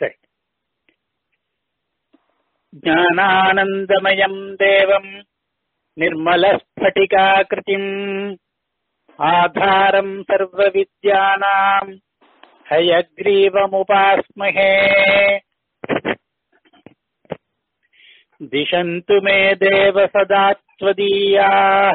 சரி ஞானானந்தமயம் தேவம் निर्मलस्फटिकाकृतिम् आधारम् सर्वविद्यानाम् हयग्रीवमुपास्महे दिशन्तु मे देव सदा त्वदीयाः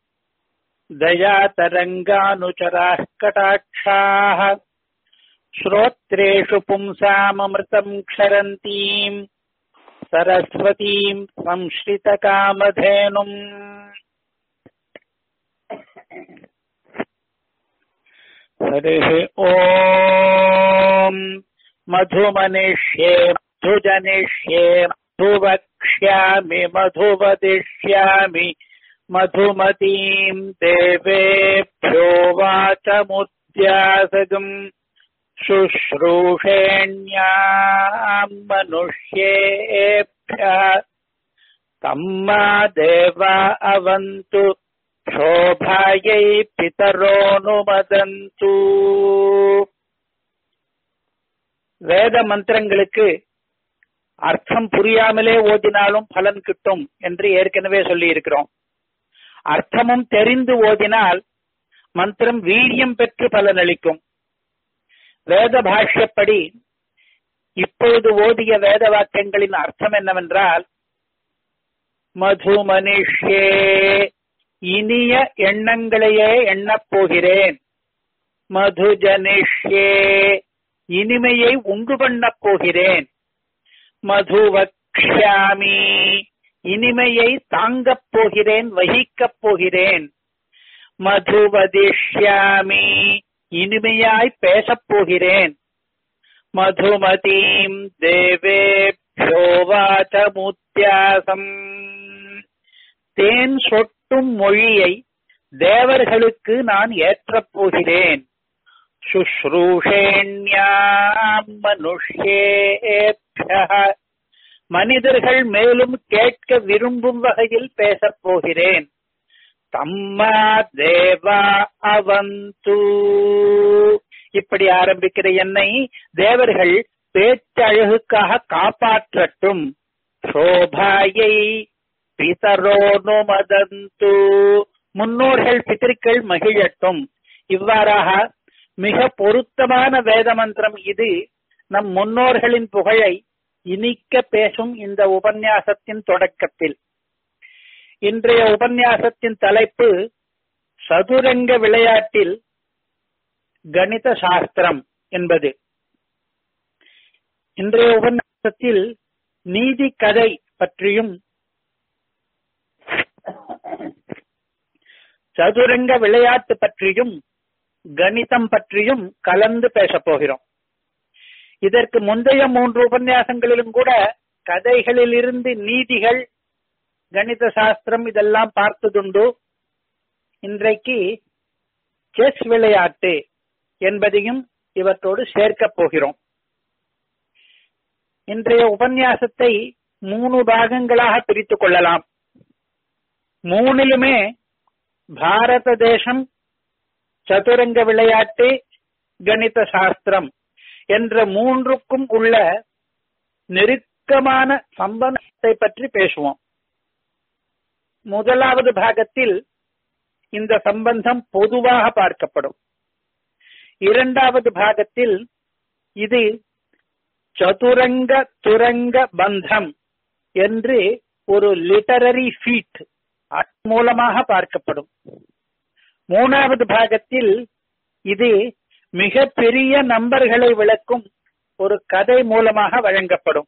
दयातरङ्गानुचराः कटाक्षाः श्रोत्रेषु पुंसाममृतम् क्षरन्तीम् सरस्वतीम् संश्रितकामधेनुम् हरिः ॐ मधुमनिष्ये मधुजनिष्ये मधुवक्ष्यामि मधुवदिष्यामि मधुमतीम् देवेभ्यो वाचमुद्यासगम् शुश्रूषेण्याम् मनुष्येभ्यः तम्मा देवा अवन्तु शोभायै பிதரோனுமதந்து வேத மந்திரங்களுக்கு அர்த்தம் புரியாமலே ஓதினாலும் பலன் கிட்டும் என்று ஏற்கனவே சொல்லி இருக்கிறோம் அர்த்தமும் தெரிந்து ஓதினால் மந்திரம் வீரியம் பெற்று பலனளிக்கும் வேத பாஷ்யப்படி இப்பொழுது ஓதிய வேத வாக்கியங்களின் அர்த்தம் என்னவென்றால் மது மனுஷே இனிய எண்ணங்களையே எண்ணப் போகிறேன் மது ஜனிஷ்யே இனிமையை உண்டு பண்ணப் போகிறேன் மது வக்ஷாமி இனிமையை தாங்கப் போகிறேன் வகிக்கப் போகிறேன் மது வதிஷ்யாமி இனிமையாய் பேசப் போகிறேன் மதுமதீம் தேவேபியோவாச்சமுத்தியாசம் தேன் சொட்டும் மொழியை தேவர்களுக்கு நான் ஏற்றப் போகிறேன் சுஷ்ரூஷேண்யாம் மனுஷ்யேபிய மனிதர்கள் மேலும் கேட்க விரும்பும் வகையில் பேசப் போகிறேன் தம்மா தேவா அவந்து இப்படி ஆரம்பிக்கிற என்னை தேவர்கள் பேச்சழகுக்காக காப்பாற்றட்டும் சோபாயை பிதரோனுமதந்து முன்னோர்கள் பித்திருக்கள் மகிழட்டும் இவ்வாறாக மிக பொருத்தமான வேத மந்திரம் இது நம் முன்னோர்களின் புகழை இனிக்க பேசும் இந்த உபன்யாசத்தின் தொடக்கத்தில் இன்றைய உபன்யாசத்தின் தலைப்பு சதுரங்க விளையாட்டில் கணித சாஸ்திரம் என்பது இன்றைய உபன்யாசத்தில் நீதி கதை பற்றியும் சதுரங்க விளையாட்டு பற்றியும் கணிதம் பற்றியும் கலந்து பேசப் போகிறோம் இதற்கு முந்தைய மூன்று உபன்யாசங்களிலும் கூட கதைகளிலிருந்து நீதிகள் கணித சாஸ்திரம் இதெல்லாம் பார்த்ததுண்டு இன்றைக்கு செஸ் விளையாட்டு என்பதையும் இவற்றோடு சேர்க்கப் போகிறோம் இன்றைய உபன்யாசத்தை மூணு பாகங்களாக பிரித்துக் கொள்ளலாம் மூணிலுமே பாரத தேசம் சதுரங்க விளையாட்டு கணித சாஸ்திரம் என்ற மூன்றுக்கும் உள்ள நெருக்கமான சம்பந்தத்தை பற்றி பேசுவோம் முதலாவது பாகத்தில் இந்த சம்பந்தம் பொதுவாக பார்க்கப்படும் இரண்டாவது பாகத்தில் இது சதுரங்க துரங்க பந்தம் என்று ஒரு லிட்டரரி ஃபீட் மூலமாக பார்க்கப்படும் மூணாவது பாகத்தில் இது மிக பெரிய நம்பர்களை விளக்கும் ஒரு கதை மூலமாக வழங்கப்படும்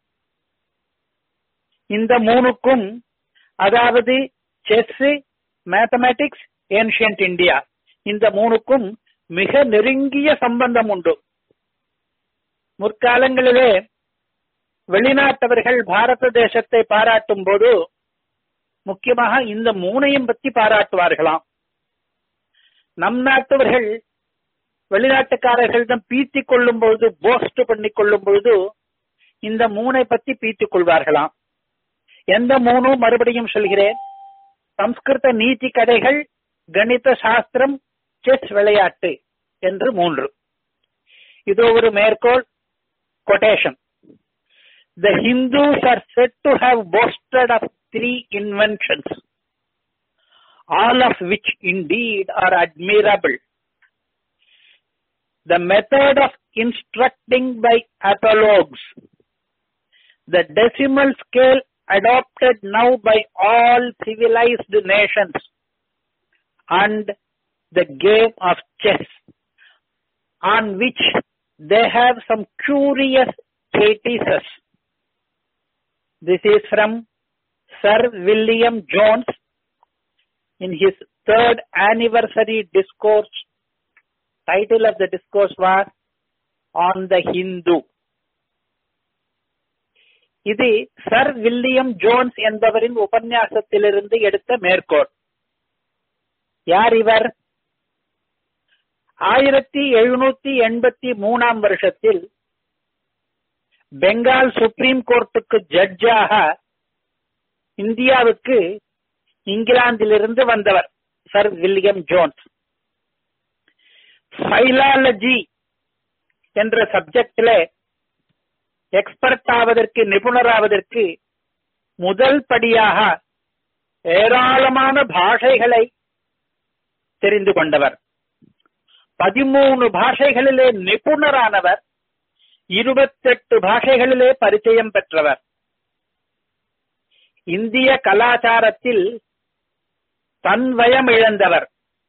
இந்த மூணுக்கும் அதாவது செஸ் மேத்தமேட்டிக்ஸ் ஏன்ஷியன்ட் இந்தியா இந்த மூணுக்கும் மிக நெருங்கிய சம்பந்தம் உண்டு முற்காலங்களிலே வெளிநாட்டவர்கள் பாரத தேசத்தை பாராட்டும் போது முக்கியமாக இந்த மூணையும் பற்றி பாராட்டுவார்களாம் நம் நாட்டவர்கள் வெளிநாட்டுக்காரர்களிடம் பீத்திக் கொள்ளும் பொழுது போஸ்ட் பண்ணிக் கொள்ளும் பொழுது இந்த மூனை பற்றி பீத்திக் கொள்வார்களாம் எந்த மூணும் மறுபடியும் சொல்கிறேன் சம்ஸ்கிருத நீதி கதைகள் கணித சாஸ்திரம் செஸ் விளையாட்டு என்று மூன்று இதோ ஒரு மேற்கோள் quotation the Hindus are said to have boasted of three inventions, all of which indeed are admirable. The method of instructing by apologues, the decimal scale adopted now by all civilized nations, and the game of chess, on which they have some curious treatises. This is from Sir William Jones in his third anniversary discourse. Title of the discourse was On the Hindu. இது sir William Jones என்பவரின் உபன்யாசத்திலிருந்து எடுத்த மேற்கோள் யார் இவர் ஆயிரத்தி எழுநூத்தி எண்பத்தி மூணாம் வருஷத்தில் பெங்கால் சுப்ரீம் கோர்ட்டுக்கு ஜட்ஜாக இந்தியாவுக்கு இங்கிலாந்திலிருந்து வந்தவர் சர் வில்லியம் ஜோன்ஸ் ஃபைலாலஜி என்ற சப்ஜெக்ட்ல எக்ஸ்பர்ட் ஆவதற்கு நிபுணராவதற்கு முதல் படியாக ஏராளமான பாஷைகளை தெரிந்து கொண்டவர் பதிமூணு பாஷைகளிலே நிபுணரானவர் இருபத்தெட்டு பாஷைகளிலே பரிச்சயம் பெற்றவர் இந்திய கலாச்சாரத்தில் தன்வயம் இழந்தவர்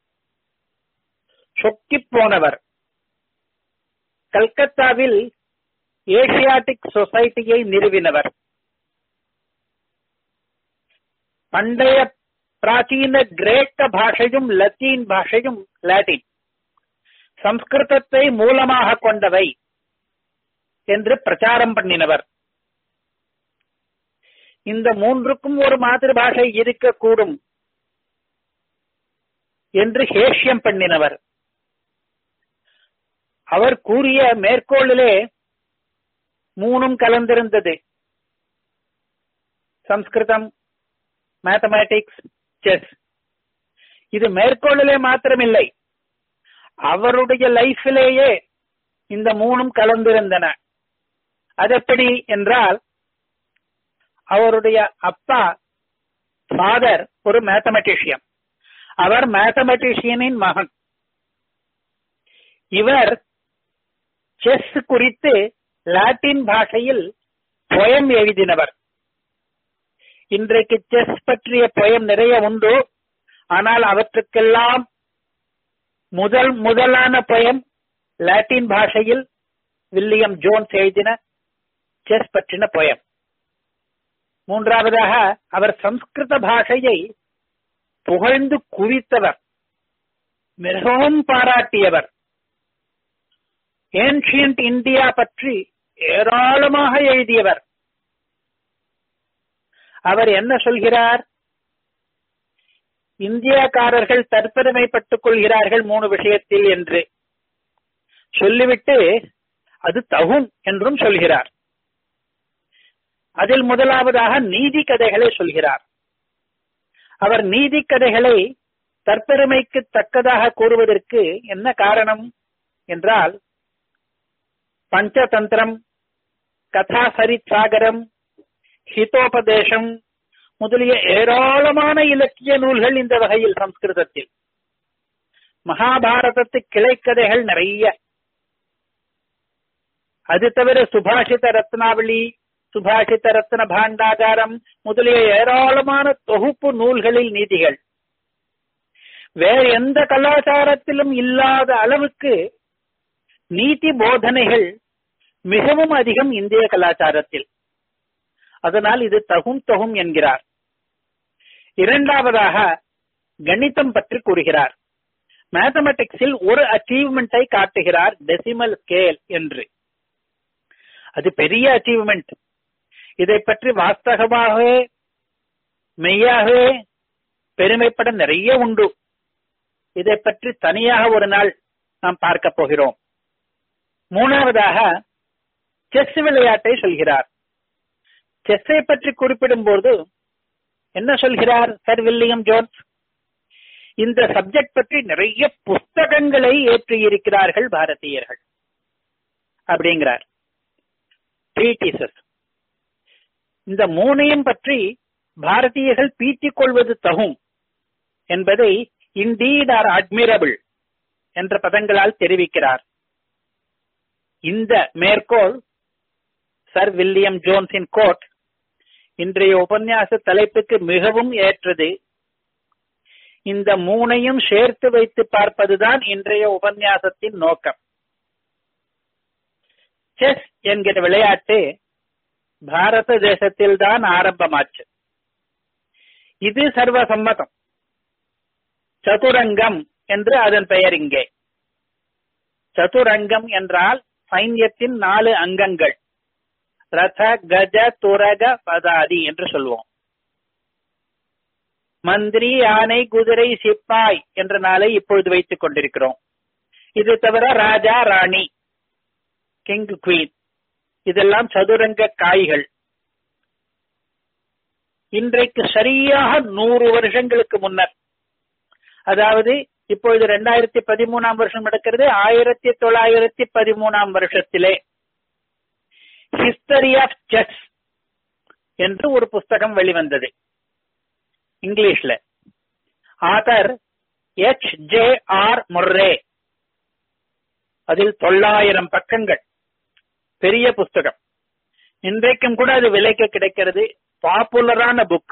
சொக்கிப் போனவர் கல்கத்தாவில் ஏசியாட்டிக் சொசைட்டியை நிறுவினவர் பண்டைய பிராச்சீன கிரேக்க பாஷையும் லத்தீன் பாஷையும் லாட்டின் சம்ஸ்கிருதத்தை மூலமாக கொண்டவை என்று பிரச்சாரம் பண்ணினவர் இந்த மூன்றுக்கும் ஒரு மாதൃபாஷை இருக்கக்கூடும் என்று ஹேஷ்யம் பண்ணினவர் அவர் கூறிய மேற்கோளிலே மூணும் கலந்திருந்தது சம்ஸ்கிருதம் மேத்தமேட்டிக்ஸ் செஸ் இது மேற்கோளிலே மாத்திரமில்லை அவருடைய லைஃபிலேயே இந்த மூணும் கலந்திருந்தன அதெப்படி என்றால் அவருடைய அப்பா ஃபாதர் ஒரு மேத்தமெட்டிஷியன் அவர் மேத்தமெட்டிஷியனின் மகன் இவர் செஸ் குறித்து லாட்டின் பாஷையில் பொயம் எழுதினவர் இன்றைக்கு செஸ் பற்றிய பொயம் நிறைய உண்டு ஆனால் அவற்றுக்கெல்லாம் முதல் முதலான பொயம் லாட்டின் பாஷையில் வில்லியம் ஜோன்ஸ் எழுதின செஸ் பற்றின பொயம் மூன்றாவதாக அவர் சம்ஸ்கிருத பாஷையை புகழ்ந்து குவித்தவர் மிகவும் பாராட்டியவர் ஏன்ஷியன்ட் இந்தியா பற்றி ஏராளமாக எழுதியவர் அவர் என்ன சொல்கிறார் இந்தியக்காரர்கள் தற்பெருமைப்பட்டுக் கொள்கிறார்கள் மூணு விஷயத்தில் என்று சொல்லிவிட்டு அது தகும் என்றும் சொல்கிறார் அதில் முதலாவதாக நீதி கதைகளை சொல்கிறார் அவர் நீதி கதைகளை தற்பெருமைக்கு தக்கதாக கூறுவதற்கு என்ன காரணம் என்றால் பஞ்சதந்திரம் கதா சரித்சாகரம் ஹிதோபதேசம் முதலிய ஏராளமான இலக்கிய நூல்கள் இந்த வகையில் சம்ஸ்கிருதத்தில் மகாபாரதத்து கிளைக்கதைகள் நிறைய அது தவிர சுபாஷித ரத்னாவளி சுபாஷித ரத்ன பாண்டாகாரம் முதலிய ஏராளமான தொகுப்பு நூல்களில் நீதிகள் வேற எந்த கலாச்சாரத்திலும் இல்லாத அளவுக்கு நீதி போதனைகள் மிகவும் அதிகம் இந்திய கலாச்சாரத்தில் அதனால் இது தகும் தகும் என்கிறார் இரண்டாவதாக கணிதம் பற்றி கூறுகிறார் மேத்தமெட்டிக்ஸில் ஒரு அச்சீவ்மெண்டை காட்டுகிறார் டெசிமல் ஸ்கேல் என்று அது பெரிய அச்சீவ்மெண்ட் இதை பற்றி வாஸ்தகமாகவே மெய்யாகவே பெருமைப்பட நிறைய உண்டு இதை பற்றி தனியாக ஒரு நாள் நாம் பார்க்க போகிறோம் மூணாவதாக செஸ் விளையாட்டை சொல்கிறார் செஸ்ஸை பற்றி குறிப்பிடும் போது என்ன சொல்கிறார் சர் வில்லியம் ஜோன்ஸ் இந்த சப்ஜெக்ட் பற்றி நிறைய புஸ்தகங்களை ஏற்றியிருக்கிறார்கள் பாரதியர்கள் அப்படிங்கிறார் ட்ரீட்டிசஸ் இந்த மூணையும் பற்றி பாரதியர்கள் பீத்திக் கொள்வது தகும் என்பதை இண்டீட் ஆர் அட்மிரபிள் என்ற பதங்களால் தெரிவிக்கிறார் இந்த மேற்கோள் சர் வில்லியம் ஜோன்ஸின் கோட் இன்றைய உபன்யாச தலைப்புக்கு மிகவும் ஏற்றது இந்த மூனையும் சேர்த்து வைத்து பார்ப்பதுதான் இன்றைய உபன்யாசத்தின் நோக்கம் செஸ் என்கிற விளையாட்டு பாரத தேசத்தில் தான் ஆரம்பமாச்சு இது சர்வசம்மதம் சதுரங்கம் என்று அதன் பெயர் இங்கே சதுரங்கம் என்றால் சைன்யத்தின் நாலு அங்கங்கள் ரத கஜ துரக பதாதி என்று சொல்வோம் மந்திரி யானை குதிரை சிப்பாய் என்ற நாளை இப்பொழுது வைத்துக் கொண்டிருக்கிறோம் இது தவிர ராஜா ராணி கிங் குவீன் இதெல்லாம் சதுரங்க காய்கள் இன்றைக்கு சரியாக நூறு வருஷங்களுக்கு முன்னர் அதாவது இப்பொழுது ரெண்டாயிரத்தி பதிமூணாம் வருஷம் நடக்கிறது ஆயிரத்தி தொள்ளாயிரத்தி பதிமூணாம் வருஷத்திலே ஹிஸ்டரி ஆஃப் செஸ் என்று ஒரு புஸ்தகம் வெளிவந்தது இங்கிலீஷ்ல author H J R Murray அதில் தொள்ளாயிரம் பக்கங்கள் பெரிய புஸ்தகம் இன்றைக்கும் கூட அது விலைக்கு கிடைக்கிறது பாப்புலரான புக்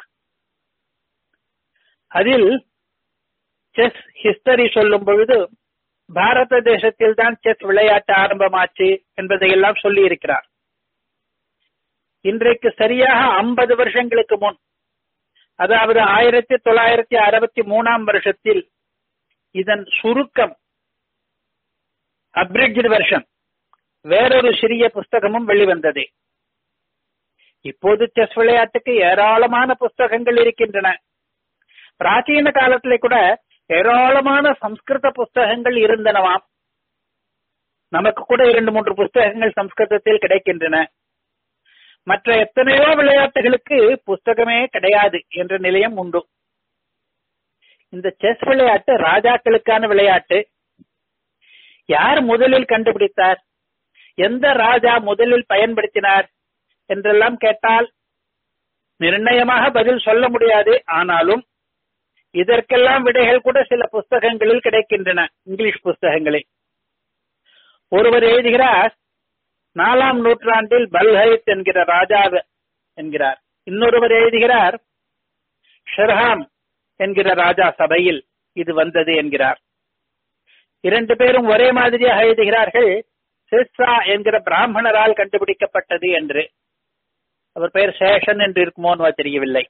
அதில் செஸ் ஹிஸ்டரி சொல்லும் பொழுது பாரத தேசத்தில் தான் செஸ் விளையாட்டு ஆரம்பமாச்சு என்பதையெல்லாம் சொல்லி இருக்கிறார் இன்றைக்கு சரியாக ஐம்பது வருஷங்களுக்கு முன் அதாவது ஆயிரத்தி தொள்ளாயிரத்தி அறுபத்தி மூணாம் வருஷத்தில் இதன் சுருக்கம் அப்ரிட்ஜ் வெர்ஷன் வேறொரு சிறிய புஸ்தகமும் வெளிவந்தது இப்போது செஸ் விளையாட்டுக்கு ஏராளமான புஸ்தகங்கள் இருக்கின்றன பிராச்சீன காலத்திலே கூட ஏராளமான சம்ஸ்கிருத புஸ்தகங்கள் இருந்தனவாம் நமக்கு கூட இரண்டு மூன்று புஸ்தகங்கள் சம்ஸ்கிருதத்தில் கிடைக்கின்றன மற்ற எத்தனையோ விளையாட்டுகளுக்கு புஸ்தகமே கிடையாது என்ற நிலையம் உண்டு இந்த செஸ் விளையாட்டு ராஜாக்களுக்கான விளையாட்டு யார் முதலில் கண்டுபிடித்தார் எந்த ராஜா முதலில் பயன்படுத்தினார் என்றெல்லாம் கேட்டால் நிர்ணயமாக பதில் சொல்ல முடியாது ஆனாலும் இதற்கெல்லாம் விடைகள் கூட சில புஸ்தகங்களில் கிடைக்கின்றன இங்கிலீஷ் புஸ்தகங்களில் ஒருவர் எழுதுகிறார் நாலாம் நூற்றாண்டில் பல்ஹைத் என்கிற ராஜா என்கிறார் இன்னொருவர் எழுதுகிறார் ஷெர்ஹாம் என்கிற ராஜா சபையில் இது வந்தது என்கிறார் இரண்டு பேரும் ஒரே மாதிரியாக எழுதுகிறார்கள் சிர்சா என்கிற பிராமணரால் கண்டுபிடிக்கப்பட்டது என்று அவர் பெயர் சேஷன் என்று இருக்குமோன்னு தெரியவில்லை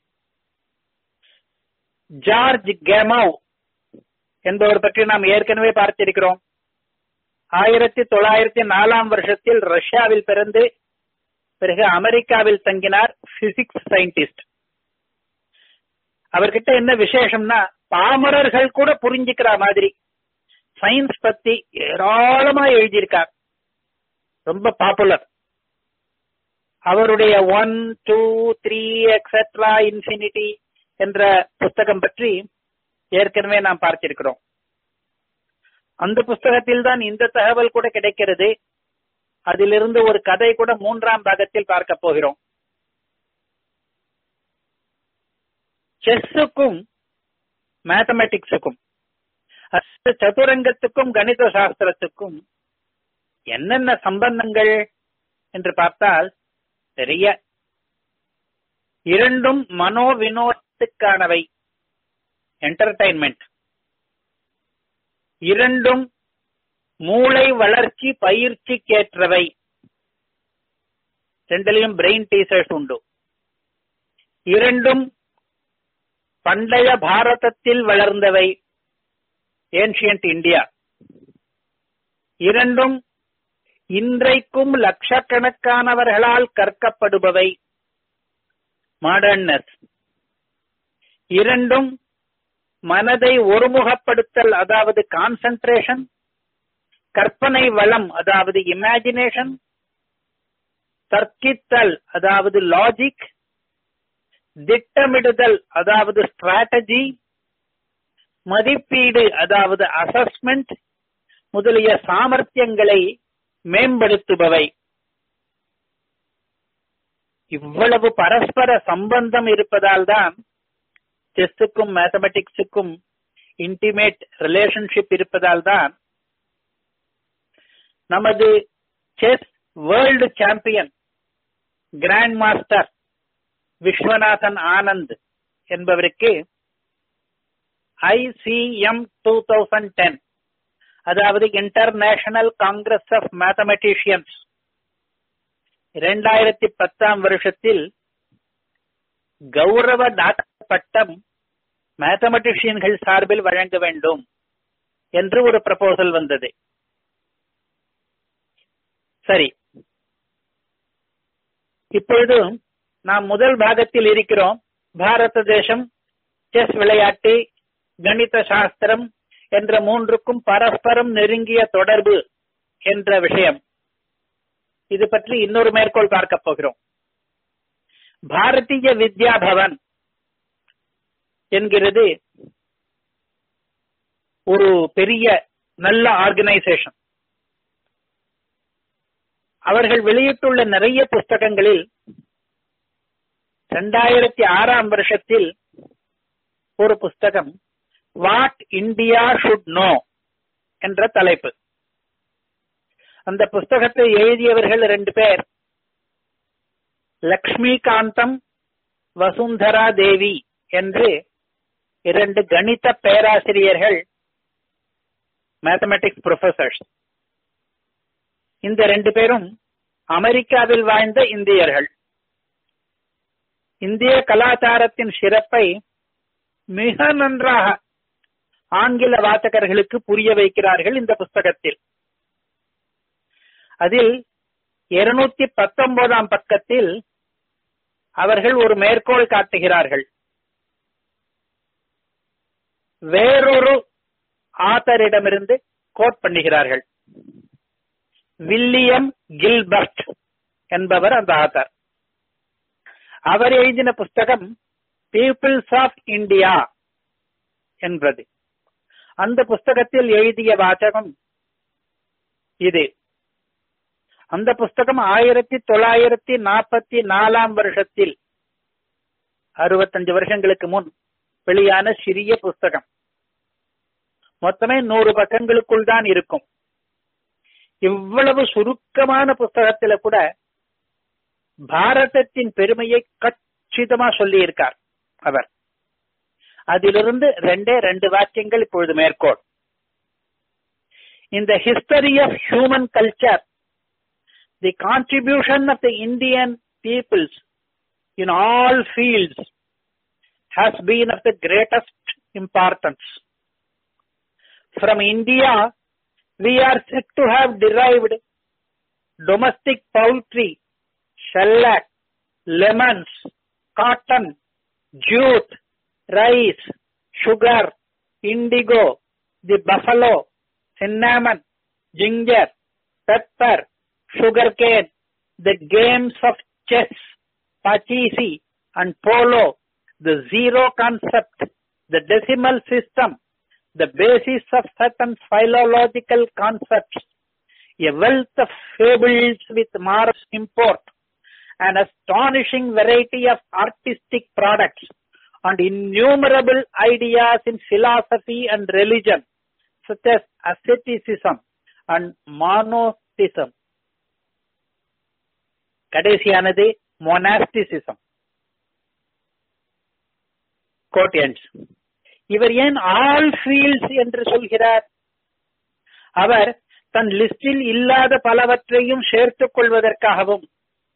ஜார்ஜ் கெமவ் என்பவர் பற்றி நாம் ஏற்கனவே பார்த்திருக்கிறோம் ஆயிரத்தி தொள்ளாயிரத்தி நாலாம் வருஷத்தில் ரஷ்யாவில் பிறந்து பிறகு அமெரிக்காவில் தங்கினார் பிசிக்ஸ் சயின்டிஸ்ட் அவர்கிட்ட என்ன விசேஷம்னா பாமரர்கள் கூட புரிஞ்சுக்கிற மாதிரி சயின்ஸ் பத்தி ஏராளமா எழுதியிருக்கார் ரொம்ப பாப்புலர் அவருடைய one two three etcetera infinity என்ற புஸ்தகம் பற்றி ஏற்கனவே நாம் பார்த்திருக்கிறோம் அந்த புஸ்தகத்தில் தான் இந்த தகவல் கூட கிடைக்கிறது அதிலிருந்து ஒரு கதை கூட மூன்றாம் பாகத்தில் பார்க்க போகிறோம் செஸ்ஸுக்கும் மேத்தமெட்டிக்ஸுக்கும் சதுரங்கத்துக்கும் கணித சாஸ்திரத்துக்கும் என்னென்ன சம்பந்தங்கள் என்று பார்த்தால் பெரிய இரண்டும் மனோ வினோதத்துக்கானவை என்டர்டைன்மெண்ட் இரண்டும் மூளை வளர்ச்சி பயிற்சிக்கேற்றவை ரெண்டுலையும் பிரெயின் டீசர்ஸ் உண்டு இரண்டும் பண்டைய பாரதத்தில் வளர்ந்தவை ஏன்ஷியன்ட் இந்தியா இரண்டும் இன்றைக்கும் லட்சக்கணக்கானவர்களால் கற்கப்படுபவை மாடர்னஸ் இரண்டும் மனதை ஒருமுகப்படுத்தல் அதாவது கான்சன்ட்ரேஷன் கற்பனை வளம் அதாவது இமேஜினேஷன் தர்க்கித்தல் அதாவது லாஜிக் திட்டமிடுதல் அதாவது ஸ்ட்ராட்டஜி மதிப்பீடு அதாவது அசஸ்மெண்ட் முதலிய சாமர்த்தியங்களை மேம்படுத்துபவை இவ்வளவு பரஸ்பர சம்பந்தம் இருப்பதால் தான் செஸ்ஸுக்கும் மேத்தமெட்டிக்ஸுக்கும் இன்டிமேட் ரிலேஷன்ஷிப் இருப்பதால் தான் நமது chess world champion grand master Viswanathan Anand என்பவருக்கு ஐசிஎம் டூ தௌசண்ட் டென் அதாவது இன்டர்நேஷனல் காங்கிரஸ் ஆஃப் மேத்தமெட்டிஷியன்ஸ் இரண்டாயிரத்தி பத்தாம் வருஷத்தில் கௌரவ டாக்டர் பட்டம் மேத்தமெட்டிஷியன்கள் சார்பில் வழங்க வேண்டும் என்று ஒரு ப்ரப்போசல் வந்தது சரி இப்பொழுது நாம் முதல் பாகத்தில் இருக்கிறோம் பாரத தேசம் செஸ் விளையாட்டு கணித சாஸ்திரம் என்ற மூன்றுக்கும் பரஸ்பரம் நெருங்கிய தொடர்பு என்ற விஷயம் இது பற்றி இன்னொரு மேற்கோள் பார்க்க போகிறோம் பாரதிய வித்யா பவன் என்கிறது ஒரு பெரிய நல்ல ஆர்கனைசேஷன் அவர்கள் வெளியிட்டுள்ள நிறைய புஸ்தகங்களில் இரண்டாயிரத்தி ஆறாம் வருஷத்தில் ஒரு புஸ்தகம் வாட் இந்தியா ஷுட் நோ என்ற தலைப்பு அந்த புஸ்தகத்தை எழுதியவர்கள் ரெண்டு பேர் லக்ஷ்மிகாந்தம் வசுந்தரா தேவி என்று இரண்டு கணித பேராசிரியர்கள் மேத்தமெட்டிக்ஸ் ப்ரொஃபசர்ஸ் இந்த ரெண்டு பேரும் அமெரிக்காவில் வாழ்ந்த இந்தியர்கள் இந்திய கலாச்சாரத்தின் சிறப்பை மிக நன்றாக ஆங்கில வாசகர்களுக்கு புரிய வைக்கிறார்கள் இந்த புஸ்தகத்தில் அதில் இருநூத்தி பத்தொன்பதாம் பக்கத்தில் அவர்கள் ஒரு மேற்கோள் காட்டுகிறார்கள் வேறொரு ஆத்தரிடமிருந்து கோட் பண்ணுகிறார்கள் வில்லியம் கில்பர்ட் என்பவர் அந்த ஆத்தர் அவர் எழுதின புஸ்தகம் பீப்புள்ஸ் ஆஃப் இந்தியா என்பது அந்த புஸ்தகத்தில் எழுதிய வாசகம் இது அந்த புஸ்தகம் ஆயிரத்தி தொள்ளாயிரத்தி நாற்பத்தி நாலாம் வருஷத்தில் அறுபத்தஞ்சு வருஷங்களுக்கு முன் வெளியான சிறிய புஸ்தகம் மொத்தமே நூறு பக்கங்களுக்குள் தான் இருக்கும் இவ்வளவு சுருக்கமான புஸ்தகத்தில கூட பாரதத்தின் பெருமையை கச்சிதமா சொல்லி இருக்கார் அவர் அதிலிருந்து ரெண்டே ரெண்டு வாக்கியங்கள் இப்பொழுது மேற்கோள் இந்த history of human culture the contribution of the Indian peoples in all fields has been of the greatest importance. From India, we are said to have derived domestic poultry, shellac, lemons, cotton, jute, rice, sugar, indigo, the buffalo, cinnamon, ginger, pepper, sugarcane, the games of chess, pachisi, and polo, the zero concept, the decimal system, the basis of certain philological concepts, a wealth of fables with marvelous import, an astonishing variety of artistic products, and innumerable ideas in philosophy and religion, such as asceticism and monotheism. கடைசியானது monasticism கோட்டியன்ஸ் இவர் ஏன் all fields என்று சொல்கிறார் அவர் தன் லிஸ்டில் இல்லாத பலவற்றையும் சேர்த்துக் கொள்வதற்காகவும்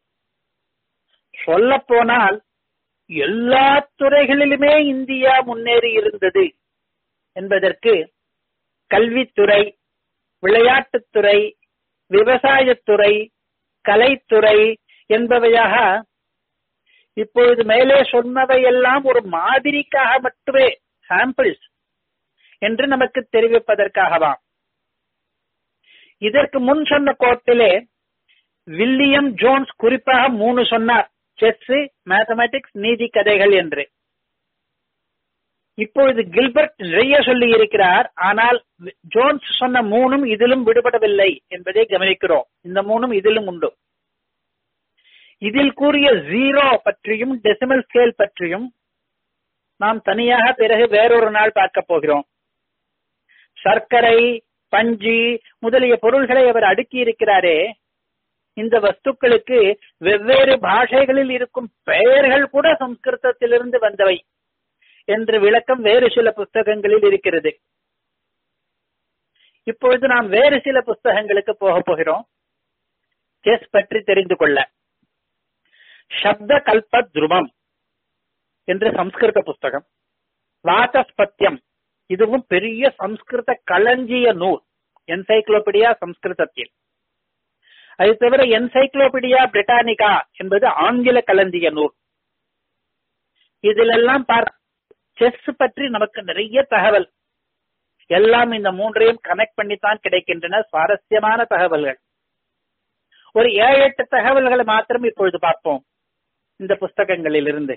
சொல்ல போனால் எல்லா துறைகளிலுமே இந்தியா முன்னேறி இருந்தது என்பதற்கு கல்வித்துறை விளையாட்டுத்துறை விவசாயத்துறை கலைத்துறை என்பவையாக இப்பொழுது மேலே சொன்னவையெல்லாம் ஒரு மாதிரிக்காக மட்டுமே சாம்பிள்ஸ் என்று நமக்கு தெரிவிப்பதற்காகவாம் இதற்கு முன் சொன்ன கோட்டிலே வில்லியம் ஜோன்ஸ் குறிப்பாக மூணு சொன்னார் செஸ் மேத்தமெட்டிக்ஸ் நீதி கதைகள் என்று இப்பொழுது கில்பர்ட் நிறைய சொல்லி இருக்கிறார் ஆனால் ஜோன்ஸ் சொன்ன மூணும் இதிலும் விடுபடவில்லை என்பதை கவனிக்கிறோம் இந்த மூணும் இதிலும் உண்டு இதில் கூறிய ஜீரோ பற்றியும் டெசிமல் ஸ்கேல் பற்றியும் நாம் தனியாக பிறகு வேறொரு நாள் பார்க்க போகிறோம் சர்க்கரை பஞ்சு முதலிய பொருள்களை அவர் அடுக்கி இருக்கிறாரே இந்த வஸ்துக்களுக்கு வெவ்வேறு பாஷைகளில் இருக்கும் பெயர்கள் கூட சம்ஸ்கிருதத்திலிருந்து வந்தவை என்று விளக்கம் வேறு சில புஸ்தகங்களில் இருக்கிறது இப்பொழுது நாம் வேறு சில புஸ்தகங்களுக்கு போக போகிறோம் செஸ் பற்றி தெரிந்து கொள்ள சப்த கல்ப துருவம் என்று சம்ஸ்கிருத புஸ்தகம் வாசஸ்பத்தியம் இதுவும் பெரிய சம்ஸ்கிருத களஞ்சிய நூல் என்சைக்ளோபீடியா சம்ஸ்கிருதத்தில் அது தவிர என்சைக்ளோபீடியா பிரிட்டானிகா என்பது ஆங்கில களஞ்சிய நூல் இதிலெல்லாம் பார்க்க செஸ் பற்றி நமக்கு நிறைய தகவல் எல்லாம் இந்த மூன்றையும் கனெக்ட் பண்ணித்தான் கிடைக்கின்றன சுவாரஸ்யமான தகவல்கள் ஒரு ஏழு எட்டு தகவல்களை மாத்திரம் இப்பொழுது பார்ப்போம் இந்த புஸ்தகங்களில் இருந்து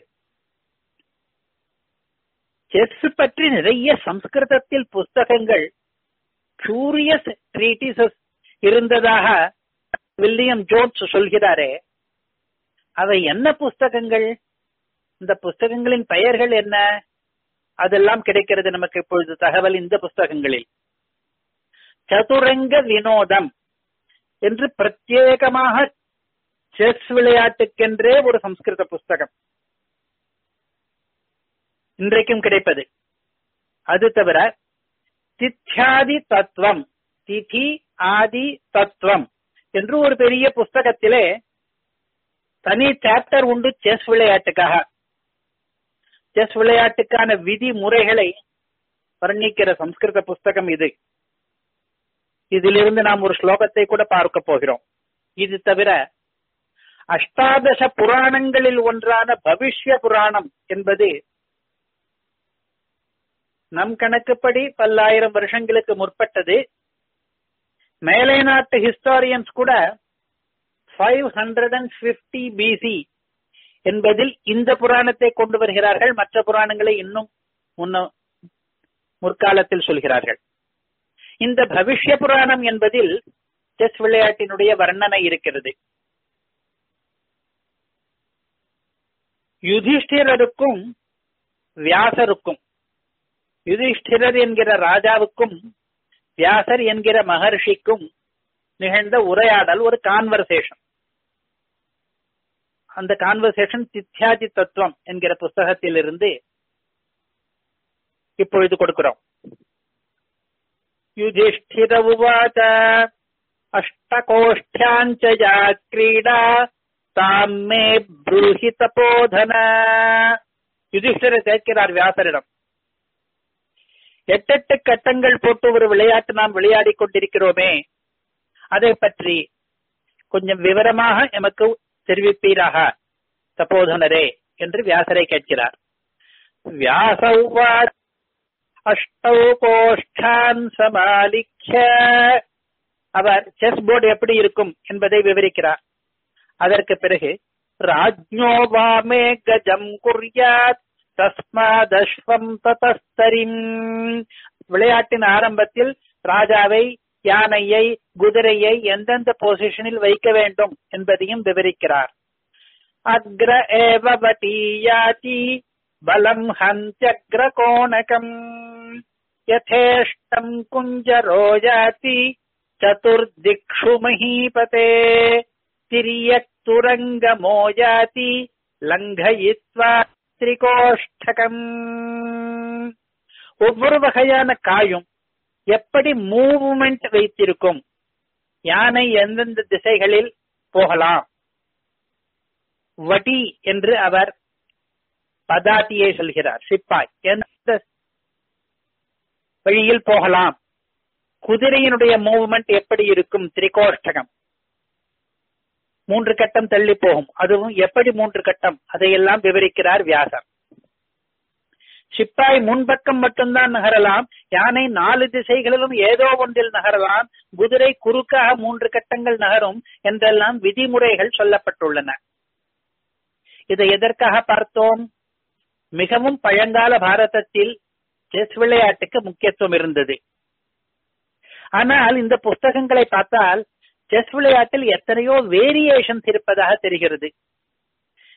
செஸ் பற்றி நிறைய சம்ஸ்கிருதத்தில் புஸ்தகங்கள் கியூரியஸ் ட்ரீட்டிசஸ் இருந்ததாக வில்லியம் ஜோன்ஸ் சொல்கிறாரே அவை என்ன புஸ்தகங்கள் இந்த புஸ்தகங்களின் பெயர்கள் என்ன அதெல்லாம் கிடைக்கிறது நமக்கு இப்பொழுது தகவல் இந்த புஸ்தகங்களில் சதுரங்க வினோதம் என்று பிரத்யேகமாக செஸ் விளையாட்டுக்கென்றே ஒரு சம்ஸ்கிருத புஸ்தகம் இன்றைக்கும் கிடைப்பது அது தவிர தித்யாதி தத்துவம் திதி ஆதி தத்துவம் என்று ஒரு பெரிய புஸ்தகத்திலே தனி சாப்டர் உண்டு செஸ் விளையாட்டுக்காக செஸ் விளையாட்டுக்கான விதி முறைகளை வர்ணிக்கிற சம்ஸ்கிருத புஸ்தகம் இது இதிலிருந்து நாம் ஒரு ஸ்லோகத்தை கூட பார்க்க போகிறோம் இது தவிர அஷ்டாதச புராணங்களில் ஒன்றான பவிஷ்ய புராணம் என்பது நம் கணக்குப்படி பல்லாயிரம் வருஷங்களுக்கு முற்பட்டது மேலை நாட்டு ஹிஸ்டாரியன்ஸ் கூட five hundred and fifty BC என்பதில் இந்த புராணத்தை கொண்டு வருகிறார்கள் மற்ற புராணங்களை இன்னும் முன்ன முற்காலத்தில் சொல்கிறார்கள் இந்த பவிஷ்ய புராணம் என்பதில் செஸ் விளையாட்டினுடைய வர்ணனை இருக்கிறது யுதிஷ்டிரருக்கும் வியாசருக்கும் யுதிஷ்டிரர் என்கிற ராஜாவுக்கும் வியாசர் என்கிற மகர்ஷிக்கும் நிகழ்ந்த உரையாடல் ஒரு கான்வர்சேஷன் அந்த கான்வர்சேஷன் சித்யாதி தத்துவம் என்கிற புஸ்தகத்திலிருந்து இப்பொழுது கொடுக்கிறோம் யுதிஷ்டிர உவாச்ச அஷ்டகோஷ்டாஞ்ச யா கிரீடா தாம் மே ப்ரூஹி தபோதன யுதிஷ்டிரர் கேட்கிறார் வியாசரிடம் எட்டெட்டு கட்டங்கள் போட்டு ஒரு விளையாட்டு நாம் விளையாடிக் கொண்டிருக்கிறோமே அதை பற்றி கொஞ்சம் விவரமாக எமக்கு தெரிவிப்பீராக தபோதனரே என்று வியாசரை கேட்கிறார் வியாச அஷ்டௌ கோஷ்டான் சமாலிக்ய அவர் செஸ் போர்டு எப்படி இருக்கும் என்பதை விவரிக்கிறார் அதற்கு பிறகு ராஜ்ஞோ வாமே கஜம் குர்யாத் தஸ்மாதஸ்வம் ததஸ்தரிம் விளையாட்டின் ஆரம்பத்தில் ராஜாவை யானையை குதிரையை எந்தெந்த பொசிஷனில் வைக்க வேண்டும் என்பதையும் விவரிக்கிறார் அக்ர ஏவவதீயாதி பலம் ஹந்தியக்ர கோணகம் யதேஷ்டம் குஞ்சரோ யாதி சதுர்திக்ஷு மஹீபதே திரியத்துரங்கமோ யாதி லங்கயித்வா திரிகோஷ்டகம் ஒவ்வொரு வகையான காயும் எப்படி மூவ்மெண்ட் வைத்திருக்கும் யானை எந்தெந்த திசைகளில் போகலாம் வடி என்று அவர் பதாட்டியை சொல்கிறார் சிப்பாய் எந்த வழியில் போகலாம் குதிரையினுடைய மூவ்மெண்ட் எப்படி இருக்கும் திரிகோஷ்டகம் மூன்று கட்டம் தள்ளி போகும் அதுவும் எப்படி மூன்று கட்டம் அதையெல்லாம் விவரிக்கிறார் வியாசர் சிப்பாய் முன்பக்கம் மட்டும்தான் நகரலாம் யானை நாலு திசைகளிலும் ஏதோ ஒன்றில் நகரலாம் குதிரை குறுக்காக மூன்று கட்டங்கள் நகரும் என்றெல்லாம் விதிமுறைகள் சொல்லப்பட்டுள்ளன இதை எதற்காக பார்த்தோம் மிகவும் பழங்கால பாரதத்தில் செஸ் விளையாட்டுக்கு முக்கியத்துவம் இருந்தது ஆனால் இந்த புஸ்தகங்களை பார்த்தால் செஸ் விளையாட்டில் எத்தனையோ வேரியேஷன்ஸ் இருப்பதாக தெரிகிறது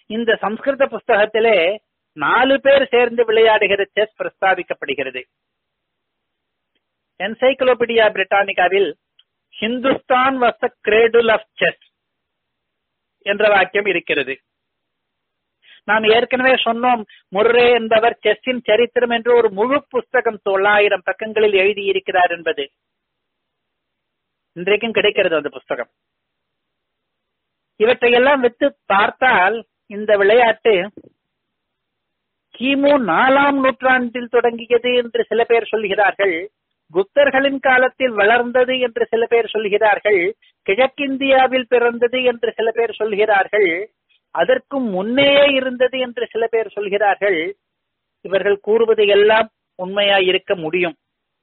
இந்த சம்ஸ்கிருத புஸ்தகத்திலே நாலு பேர் சேர்ந்து விளையாடுகிற செஸ் பிரஸ்தாபிக்கப்படுகிறது என்சைக்ளோபீடியா பிரிட்டானிகாவில் Hindustan was the cradle of chess என்ற வாக்கியம் இருக்கிறது நாம் ஏற்கனவே சொன்னோம் முர்ரே என்பவர் செஸ்ஸின் சரித்திரம் என்று ஒரு முழு புஸ்தகம் தொள்ளாயிரம் பக்கங்களில் எழுதியிருக்கிறார் என்பது இன்றைக்கும் கிடைக்கிறது அந்த புஸ்தகம் இவற்றையெல்லாம் விட்டு பார்த்தால் இந்த விளையாட்டு கிமு நாலாம் நூற்றாண்டில் தொடங்கியது என்று சில பேர் சொல்கிறார்கள் குப்தர்களின் காலத்தில் வளர்ந்தது என்று சில பேர் சொல்கிறார்கள் கிழக்கிந்தியாவில் பிறந்தது என்று சில பேர் சொல்கிறார்கள் அதற்கும் முன்னேயே இருந்தது என்று சில பேர் சொல்கிறார்கள் இவர்கள் கூறுவது எல்லாம் உண்மையாயிருக்க முடியும்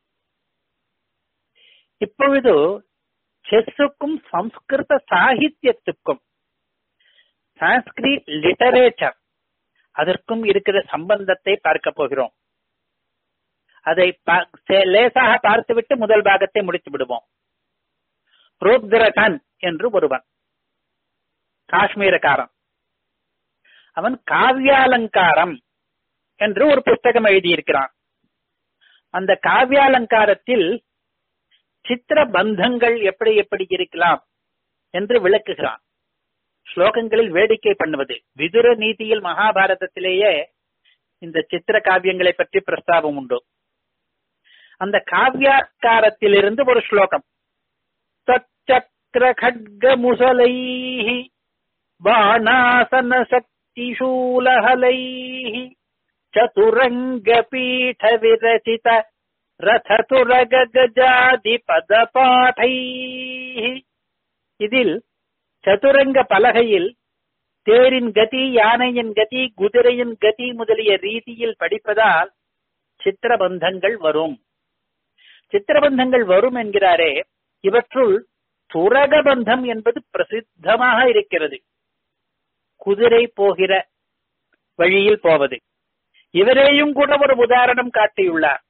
இப்பொழுது செஸ்ஸுக்கும் சம்ஸ்கிருத சாகித்யத்துக்கும் சான்ஸ்கிரிட் லிட்டரேச்சர் அதற்கும் இருக்கிற சம்பந்தத்தை பார்க்க போகிறோம் அதை லேசாக பார்த்துவிட்டு முதல் பாகத்தை முடித்து விடுவோம் ருத்ரகன் என்று ஒருவன் காஷ்மீரக்காரன் அவன் காவியாலங்காரம் என்று ஒரு புஸ்தகம் எழுதியிருக்கிறான் அந்த காவியாலங்காரத்தில் சித்திர பந்தங்கள் எப்படி எப்படி இருக்கலாம் என்று விளக்குகிறான் ஸ்லோகங்களில் வேடிக்கை பண்ணுவது விதுர நீதியில் மகாபாரதத்திலேயே இந்த சித்திர காவியங்களை பற்றி பிரஸ்தாபம் உண்டு அந்த காவியாக்காரத்திலிருந்து ஒரு ஸ்லோகம் தச்சக்கர खड्ग मुसलैः बाणासन शक्तिशूलहलैः चतुरङ्गपीठ विरचित ரததுரகஜாதிபதபாடைः இதில் சதுரங்க பலகையில் தேரின் கதி யானையின் கதி குதிரையின் கதி முதலிய ரீதியில் படிப்பதால் சித்திரபந்தங்கள் வரும் சித்திரபந்தங்கள் வரும் என்கிறாரே இவற்றுள் துரகபந்தம் என்பது பிரசித்தமாக இருக்கிறது குதிரை போகிற வழியில் போவது இவரேயும் கூட ஒரு உதாரணம் காட்டியுள்ளார்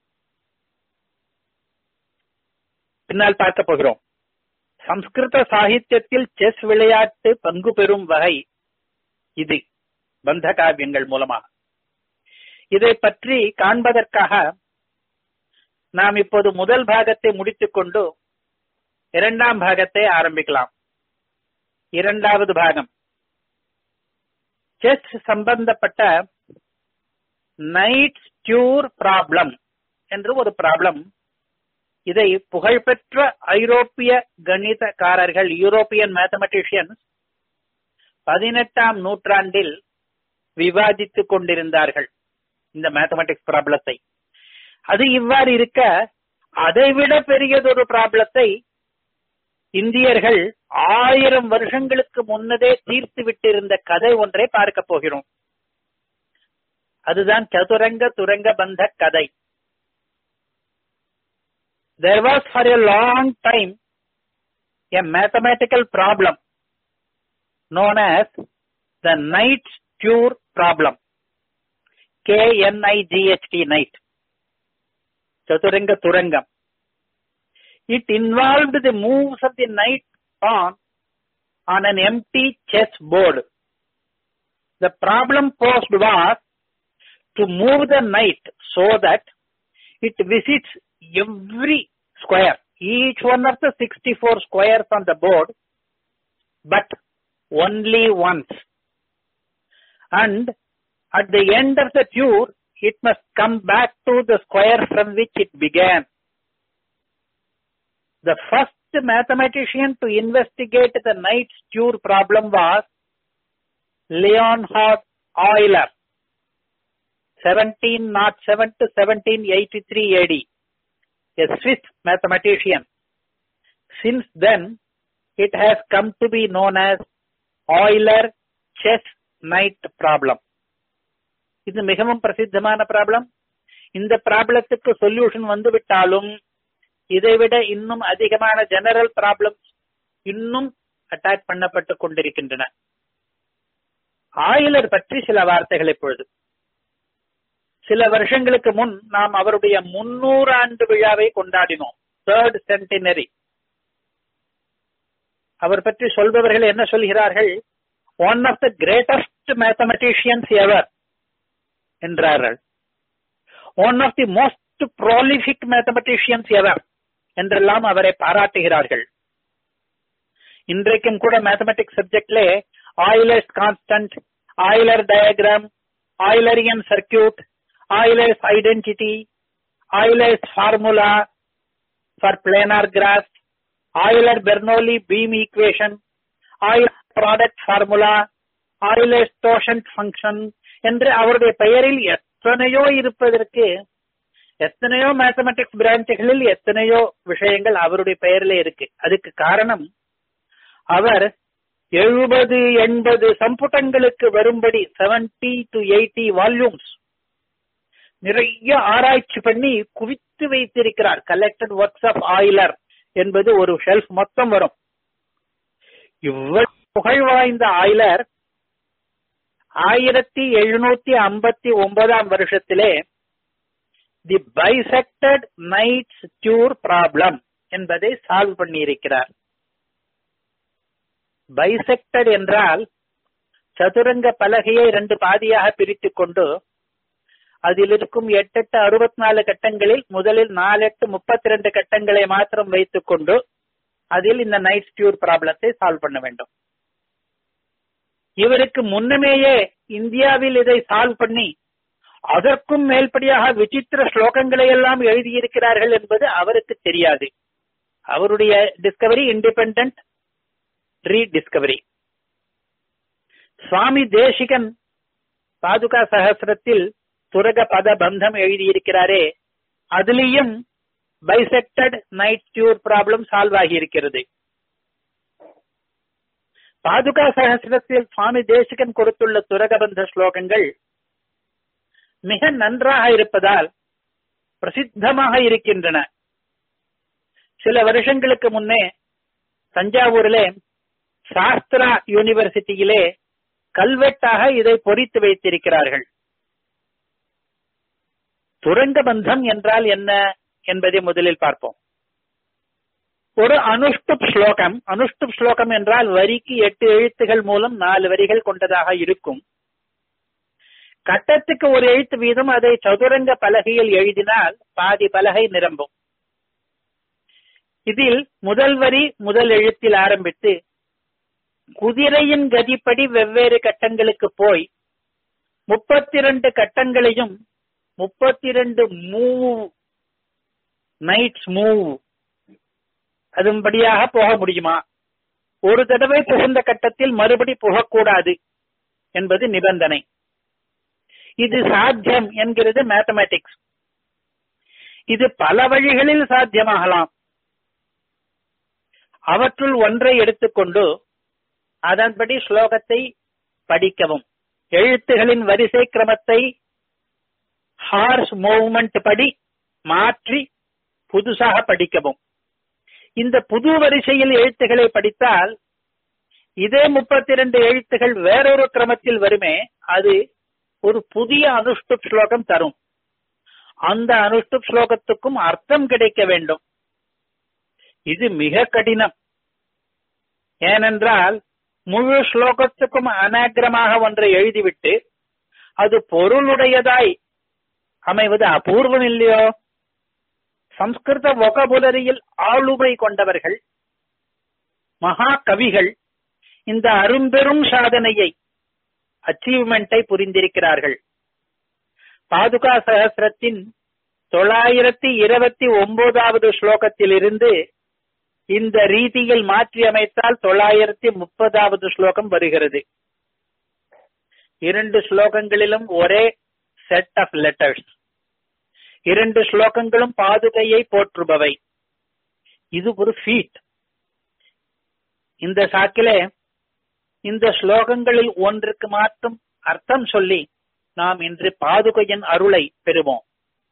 பின்னால் பார்க்க போகிறோம் சம்ஸ்கிருத சாகித்யத்தில் செஸ் விளையாட்டு பங்கு பெறும் வகை இது பந்த காவியங்கள் மூலமாக இதை பற்றி காண்பதற்காக நாம் இப்போது முதல் பாகத்தை முடித்துக் கொண்டு இரண்டாம் பாகத்தை ஆரம்பிக்கலாம் இரண்டாவது பாகம் செஸ் சம்பந்தப்பட்ட நைட் ஸ்டியூர் ப்ராப்ளம் என்று ஒரு ப்ராப்ளம் இதை புகழ்பெற்ற ஐரோப்பிய கணிதக்காரர்கள் யூரோப்பியன் மேத்தமெட்டிஷியன்ஸ் பதினெட்டாம் நூற்றாண்டில் விவாதித்துக் கொண்டிருந்தார்கள் இந்த மேத்தமெட்டிக்ஸ் ப்ராப்ளத்தை அது இவ்வாறு இருக்க அதைவிட பெரியதொரு ப்ராப்ளத்தை இந்தியர்கள் ஆயிரம் வருஷங்களுக்கு முன்னதே தீர்த்து விட்டிருந்த கதை ஒன்றை பார்க்க போகிறோம் அதுதான் சதுரங்க துரங்க பந்த கதை there was for a long time a mathematical problem known as the Knight-Stewart problem. K-N-I-G-H-T, Knight. Chaturanga Turangam. It involved the moves of the knight pawn on an empty chess board. The problem posed was to move the knight so that it visits every square, each one of the 64 squares on the board, but only once. And at the end of the tour, it must come back to the square from which it began. The first mathematician to investigate the knight's tour problem was Leonhard Euler, 1707 to 1783 AD a Swiss mathematician. Since then, it has come to be known as Euler chess knight problem. இது மிகவும் பிரசித்தமான problem இந்த ப்ராப்ளத்துக்கு solution வந்துவிட்டாலும் இதைவிட இன்னும் அதிகமான general problem இன்னும் attack பண்ணப்பட்டுக் கொண்டிருக்கின்றன ஆயிலர் பற்றி சில வார்த்தைகள் இப்பொழுது சில வருஷங்களுக்கு முன் நாம் அவருடைய முன்னூறு ஆண்டு விழாவை கொண்டாடினோம் தேர்ட் சென்டினரி அவர் பற்றி சொல்பவர்கள் என்ன சொல்கிறார்கள் one of the greatest best mathematicians ever என்றார்கள் one of the most prolific mathematicians ever என்றெல்லாம் அவரை பாராட்டுகிறார்கள் இன்றைக்கும் கூட மேத்தமெட்டிக்ஸ் சப்ஜெக்ட்ல Euler's constant Euler diagram Eulerian circuit Euler's identity Euler's formula for planar graphs Euler Bernoulli beam equation Euler product formula Euler's totient function என்று அவருடைய பெயரில் எத்தனையோ இருப்பதற்கு எத்தனையோ மேத்தமெட்டிக்ஸ் பிரான்ச்சுகளில் எத்தனையோ விஷயங்கள் அவருடைய பெயரிலே இருக்கு அதுக்கு காரணம் அவர் எழுபது எண்பது சம்புட்டங்களுக்கு வரும்படி செவன்டி டு எயிட்டி வால்யூம்ஸ் நிறைய ஆராய்ச்சி பண்ணி குவித்து வைத்திருக்கிறார் கலெக்டட் ஒர்க்ஸ் ஆஃப் ஆயிலர் என்பது ஒரு ஷெல்ஃப் மொத்தம் வரும் இவ்வளவு புகழ் வாய்ந்த ஆயிலர் ஆயிரத்தி எழுநூத்தி ஐம்பத்தி ஒன்பதாம் வருஷத்திலே the bisected knight's tour problem என்பதை சால்வ் பண்ணியிருக்கிறார் பைசெக்டட் என்றால் சதுரங்க பலகையை ரெண்டு பாதியாக பிரித்துக் கொண்டு அதில் இருக்கும் எட்டு எட்டு அறுபத்தி நாலு கட்டங்களில் முதலில் நாலு எட்டு முப்பத்தி ரெண்டு கட்டங்களை மாத்திரம் வைத்துக் கொண்டு அதில் இந்த நைட் டியூர் ப்ராப்ளத்தை சால்வ் பண்ண வேண்டும் இவருக்கு முன்னமேயே இந்தியாவில் இதை சால்வ் பண்ணி அதற்கும் மேல்படியாக விசித்திர ஸ்லோகங்களை எல்லாம் எழுதியிருக்கிறார்கள் என்பது அவருக்கு தெரியாது அவருடைய discovery independent rediscovery Swami Desikan பாதுகா சகசிரத்தில் துரக பத பந்தம் எழுதியிருக்கிறாரே அதுலேயும் bisected knight tour problem solve ஆகியிருக்கிறது பாதுகா சகசிரத்தில் சுவாமி தேசிகன் கொடுத்துள்ள துரகபந்த ஸ்லோகங்கள் மிக நன்றாக இருப்பதால் பிரசித்தமாக இருக்கின்றன சில வருஷங்களுக்கு முன்னே தஞ்சாவூரிலே சாஸ்திரா யூனிவர்சிட்டியிலே கல்வெட்டாக இதை பொறித்து வைத்திருக்கிறார்கள் துரங்க பந்தம் என்றால் என்ன என்பதை முதலில் பார்ப்போம் ஒரு அனுஷ்டுப் ஸ்லோகம் அனுஷ்டுப் ஸ்லோகம் என்றால் வரிக்கு எட்டு எழுத்துகள் மூலம் நாலு வரிகள் கொண்டதாக இருக்கும் கட்டத்துக்கு ஒரு எழுத்து வீதம் அதை சதுரங்க பலகையில் எழுதினால் பாதி பலகை நிரம்பும் இதில் முதல் வரி முதல் எழுத்தில் ஆரம்பித்து குதிரையின் கதிப்படி வெவ்வேறு கட்டங்களுக்கு போய் முப்பத்தி இரண்டு கட்டங்களையும் முப்பத்தி இரண்டு மூவ் நைட்ஸ் மூவ் அதுபடியாக போக முடியுமா ஒரு தடவை புகுந்த கட்டத்தில் மறுபடி புகக்கூடாது என்பது நிபந்தனை இது சாத்தியம் என்கிறது மேத்தமேட்டிக்ஸ் இது பல வழிகளில் சாத்தியமாகலாம் அவற்றுள் ஒன்றை எடுத்துக்கொண்டு அதன்படி ஸ்லோகத்தை படிக்கவும் எழுத்துகளின் வரிசை கிரமத்தை ஹார்ஸ் மூவ்மெண்ட் படி மாற்றி புதுசாக படிக்கவும் இந்த புது வரிசையில் எழுத்துக்களை படித்தால் இதே முப்பத்தி இரண்டு எழுத்துகள் வேறொரு கிரமத்தில் வருமே அது ஒரு புதிய அனுஷ்டுப் ஸ்லோகம் தரும் அந்த அனுஷ்டுப் ஸ்லோகத்துக்கும் அர்த்தம் கிடைக்க வேண்டும் இது மிக கடினம் ஏனென்றால் முழு ஸ்லோகத்துக்கும் அனாகிரமாக ஒன்றை எழுதிவிட்டு அது பொருளுடையதாய் அமைவது அபூர்வம் இல்லையோ சம்ஸ்கிருத வொகபுலரியில் ஆளுமை கொண்டவர்கள் மகா கவிகள் இந்த அரும்பெரும் சாதனையை அச்சீவ்மெண்டை புரிந்திருக்கிறார்கள் பாதுகா சகசிரத்தின் தொள்ளாயிரத்தி இருபத்தி ஒன்பதாவது ஸ்லோகத்திலிருந்து இந்த ரீதியில் மாற்றி அமைத்தால் தொள்ளாயிரத்தி முப்பதாவது ஸ்லோகம் வருகிறது இரண்டு ஸ்லோகங்களிலும் ஒரே செட் ஆஃப் லெட்டர்ஸ் இரண்டு ஸ்லோகங்களும் பாதுகையை போற்றுபவை இது ஒரு ஃபீட் இந்த சாக்கிலே இந்த ஸ்லோகங்களில் ஒன்றுக்கு மாற்றும் அர்த்தம் சொல்லி நாம் இன்று பாதுகையின் அருளை பெறுவோம்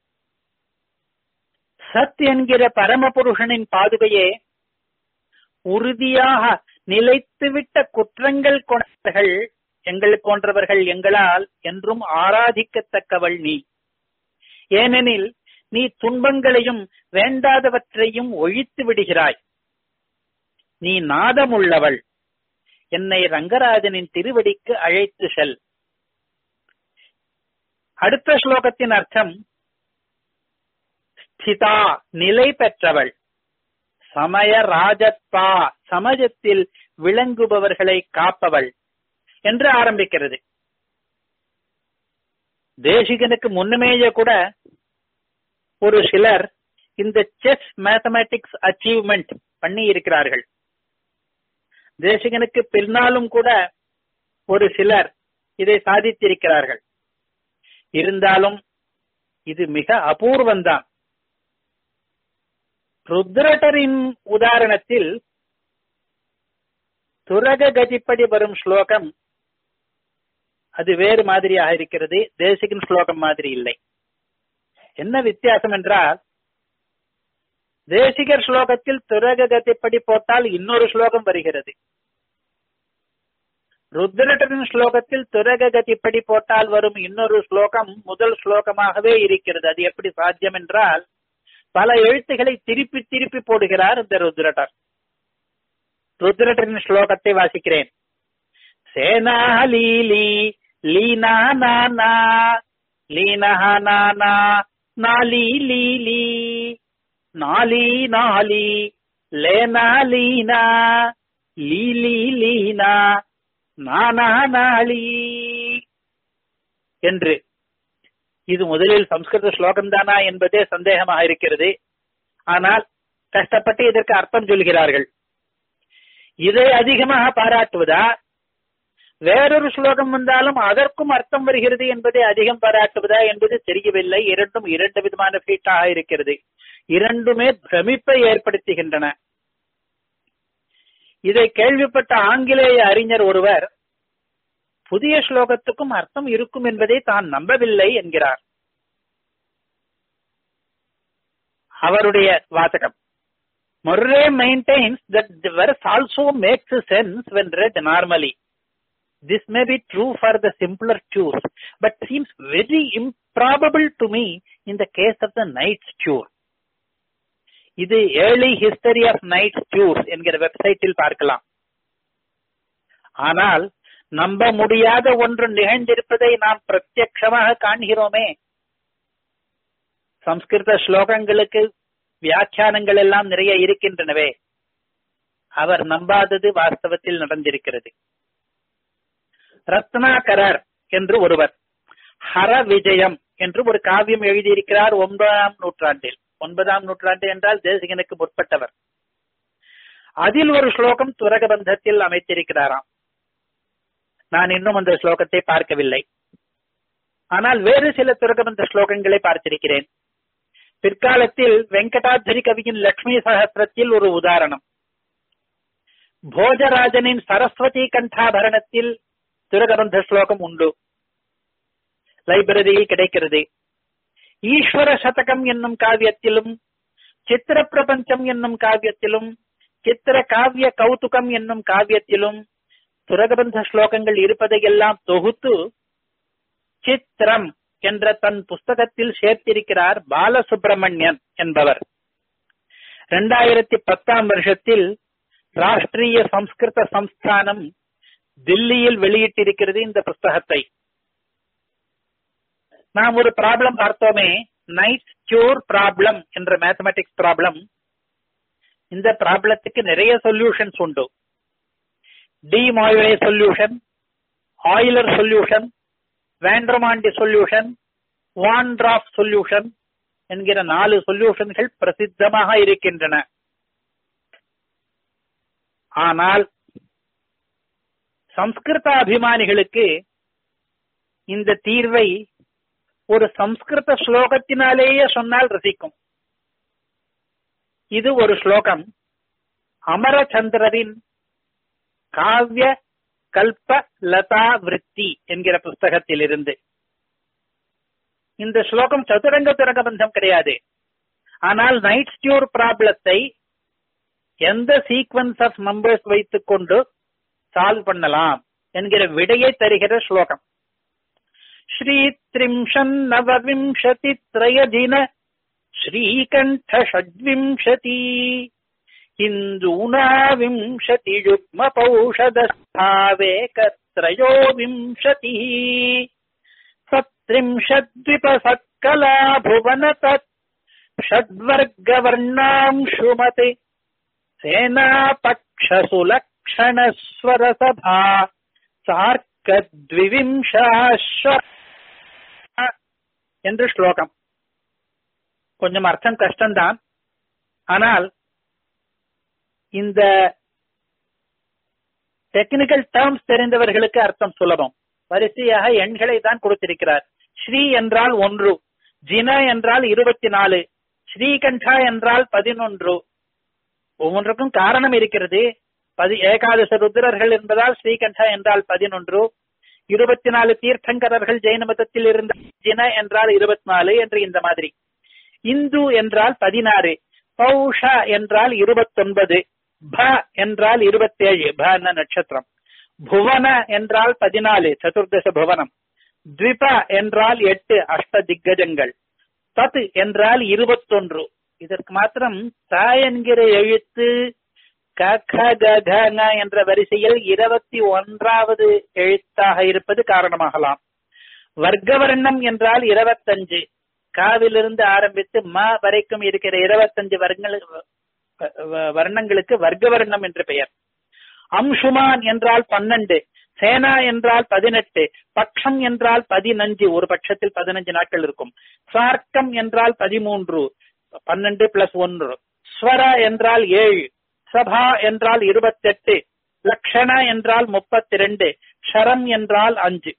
சத் என்கிற பரமபுருஷனின் பாதுகையே உறுதியாக நிலைத்துவிட்ட குற்றங்கள் கொண்டவர்கள் எங்கள் போன்றவர்கள் எங்களால் என்றும் ஆராதிக்கத்தக்கவள் நீ ஏனெனில் நீ துன்பங்களையும் வேண்டாதவற்றையும் ஒழித்து விடுகிறாய் நீ நாதமுள்ளவள் என்னை ரங்கராஜனின் திருவடிக்கு அழைத்து செல் அடுத்த ஸ்லோகத்தின் அர்த்தம் ஸ்திதா நிலை பெற்றவள் சமய ராஜத்வா சமயத்தில் விளங்குபவர்களை காப்பவள் என்று ஆரம்பிக்கிறது தேசிகனுக்கு முன்னுமேயே கூட ஒரு சிலர் இந்த செஸ் மேத்தமேட்டிக்ஸ் அச்சீவ்மெண்ட் பண்ணி இருக்கிறார்கள் தேசிகனுக்கு பின்னாலும் கூட ஒரு சிலர் இதை சாதித்திருக்கிறார்கள் இருந்தாலும் இது மிக அபூர்வம்தான் ருத்ரட்டரின் உதாரணத்தில் துரக கதிப்படி வரும் ஸ்லோகம் அது வேறு மாதிரியாக இருக்கிறது தேசிகன் ஸ்லோகம் மாதிரி இல்லை என்ன வித்தியாசம் என்றால் தேசிகர் ஸ்லோகத்தில் துரக கதிப்படி போட்டால் இன்னொரு ஸ்லோகம் வருகிறது ருத்ரட்டரின் ஸ்லோகத்தில் துரக கதிப்படி போட்டால் வரும் இன்னொரு ஸ்லோகம் முதல் ஸ்லோகமாகவே இருக்கிறது அது எப்படி சாத்தியம் என்றால் பல எழுத்துக்களை திருப்பி திருப்பி போடுகிறார் இந்த ருத்ரட்டர் ருத்ரட்டரின் ஸ்லோகத்தை வாசிக்கிறேன் சேனா லீலி லீனா நானா லீனஹ நானா நாலி லீலி நாலி நாலி லேனா லீனா லீலி லீனா நானா நாளி என்று இது முதலில் சம்ஸ்கிருத ஸ்லோகம் தானா என்பதே சந்தேகமாக இருக்கிறது ஆனால் கஷ்டப்பட்டு இதற்கு அர்த்தம் சொல்கிறார்கள் இதை அதிகமாக பாராட்டுவதா வேறொரு ஸ்லோகம் வந்தாலும் அதற்கும் அர்த்தம் வருகிறது என்பதை அதிகம் பாராட்டுவதா என்பது தெரியவில்லை இரண்டும் இரண்டு விதமான ஃபீட்டாக இருக்கிறது இரண்டுமே பிரமிப்பை ஏற்படுத்துகின்றன இதை கேள்விப்பட்ட ஆங்கிலேய அறிஞர் ஒருவர் புதிய ஸ்லோகத்துக்கும் அர்த்தம் இருக்கும் என்பதை தான் நம்பவில்லை என்கிறார் அவருடைய வாசகம் Murray maintains that the verse also makes sense when read normally. This may be true for the simpler chores, but seems very improbable to me in the case of the night's chore. இது early history of knight tours என்கிற வெப்சைட்டில் பார்க்கலாம் ஆனால் நம்ப முடியாத ஒன்று நிகழ்ந்திருப்பதை நாம் பிரத்யட்சமாக காண்கிறோமே சம்ஸ்கிருத ஸ்லோகங்களுக்கு வியாக்கியானங்கள் எல்லாம் நிறைய இருக்கின்றனவே அவர் நம்பாதது வாஸ்தவத்தில் நடந்திருக்கிறது ரத்னாகரர் என்று ஒருவர் ஹர விஜயம் என்று ஒரு காவியம் எழுதியிருக்கிறார் ஒன்பதாம் நூற்றாண்டில் ஒன்பதாம் நூற்றாண்டு என்றால் தேசிகனுக்கு முற்பட்டவர் அதில் ஒரு ஸ்லோகம் துரகபந்தத்தில் அமைத்திருக்கிறாராம் நான் இன்னும் அந்த ஸ்லோகத்தை பார்க்கவில்லை ஆனால் வேறு சில துரகபந்த ஸ்லோகங்களை பார்த்திருக்கிறேன் பிற்காலத்தில் வெங்கடாத்ரி கவியின் லட்சுமி சகசிரத்தில் ஒரு உதாரணம் போஜராஜனின் சரஸ்வதி கண்டாபரணத்தில் துரகபந்த ஸ்லோகம் உண்டு லைப்ரரியில் கிடைக்கிறது ஈஸ்வர சதகம் என்னும் காவியத்திலும் சித்திர பிரபஞ்சம் என்னும் காவியத்திலும் சித்திர காவிய கௌதுகம் என்னும் காவியத்திலும் துரகபந்த ஸ்லோகங்கள் இருப்பதையெல்லாம் தொகுத்து சித்திரம் என்ற தன் புஸ்தகத்தில் சேர்த்திருக்கிறார் பாலசுப்பிரமணியன் என்பவர் இரண்டாயிரத்தி பத்தாம் வருஷத்தில் ராஷ்டிரிய சம்ஸ்கிருத சம்ஸ்தானம் தில்லியில் வெளியிட்டிருக்கிறது இந்த புஸ்தகத்தை நாம் ஒரு ப்ராப்ளம் பார்த்தோமே நைட் கியூர் ப்ராப்ளம் என்ற மேத்தமெட்டிக்ஸ் ப்ராப்ளம் இந்த ப்ராப்ளத்துக்கு நிறைய சொல்யூஷன்ஸ் உண்டு de Moivre solution Euler solution Vandermonde solution Warnsdorff solution என்கிற நாலு சொல்யூஷன்கள் பிரசித்தமாக இருக்கின்றன ஆனால் சம்ஸ்கிருத அபிமானிகளுக்கு இந்த தீர்வை ஒரு சம்ஸ்கிருத ஸ்லோகத்தினாலேயே சொன்னால் ரசிக்கும் இது ஒரு ஸ்லோகம் அமரச்சந்திரரின் காவிய கல்ப லதா விருத்தி என்கிற புஸ்தகத்தில் இருந்து இந்த ஸ்லோகம் சதுரங்க துரகபந்தம் கிடையாது ஆனால் நைட் ஸ்டியூர் ப்ராப்ளத்தை எந்த சீக்வன்ஸ் ஆஃப் நம்பர்ஸ் வைத்துக் கொண்டு சால்வ் பண்ணலாம் என்கிற விடையை தருகிற ஸ்லோகம் ஸ்ரீ திரிம்ஷன் நவவிம்சதி திரயதின ஸ்ரீகண்ட ஷட்விம்சதி इन्दूनाविंशतियुग्मपौषधस्थावेकत्रयो विंशतिः सत्त्रिंशद्विपसत्कला भुवन तत् षड्वर्गवर्णांशुमति सेनापक्षसुलक्षणस्वरसभा சார்க்கத்விவிம்சாஸ்வ என்று ஸ்லோகம் கொஞ்சம் அர்த்தம் கஷ்டம்தான் ஆனால் இந்த டெக்னிக்கல் டேர்ம்ஸ் தெரிந்தவர்களுக்கு அர்த்தம் சுலபம் வரிசையாக எண்களை தான் கொடுத்திருக்கிறார் ஸ்ரீ என்றால் ஒன்று ஜின என்றால் இருபத்தி நாலு ஸ்ரீகண்டா என்றால் பதினொன்று ஒவ்வொன்றுக்கும் காரணம் இருக்கிறது பதி ஏகாதச ருத்ரர்கள் என்பதால் ஸ்ரீகண்டா என்றால் பதினொன்று இருபத்தி நாலு தீர்த்தங்கரர்கள் ஜெயின மதத்தில் இருந்த ஜின என்றால் இருபத்தி நாலு என்று இந்த மாதிரி இந்து என்றால் பதினாறு பௌஷா என்றால் இருபத்தொன்பது ப என்றால் இருபத்தேழு ப நட்சத்திரம் புவன என்றால் பதினாலு சதுர்தச புவனம் த்விப என்றால் எட்டு அஷ்ட திக்கஜங்கள் தத் என்றால் இருபத்தொன்று இதற்கு மாத்திரம் த என்கிற எழுத்து க க க க ங என்ற வரிசையில் இருபத்தி ஒன்றாவது எழுத்தாக இருப்பது காரணமாகலாம் வர்க்கவர்ணம் என்றால் இருபத்தஞ்சு காவிலிருந்து ஆரம்பித்து ம வரைக்கும் இருக்கிற இருபத்தஞ்சு வர்ணங்களுக்கு வர்க்கவர்ணம் என்று பெயர் அம்சுமான் என்றால் பன்னெண்டு சேனா என்றால் பதினெட்டு பட்சம் என்றால் பதினஞ்சு ஒரு பட்சத்தில் பதினஞ்சு நாட்கள் இருக்கும் சார்க்கம் என்றால் பதிமூன்று பன்னெண்டு பிளஸ் ஒன்று ஸ்வர என்றால் ஏழு சபா என்றால் இருபத்தெட்டு லக்ஷண என்றால் முப்பத்தி ரெண்டு ஷரம் என்றால் அஞ்சு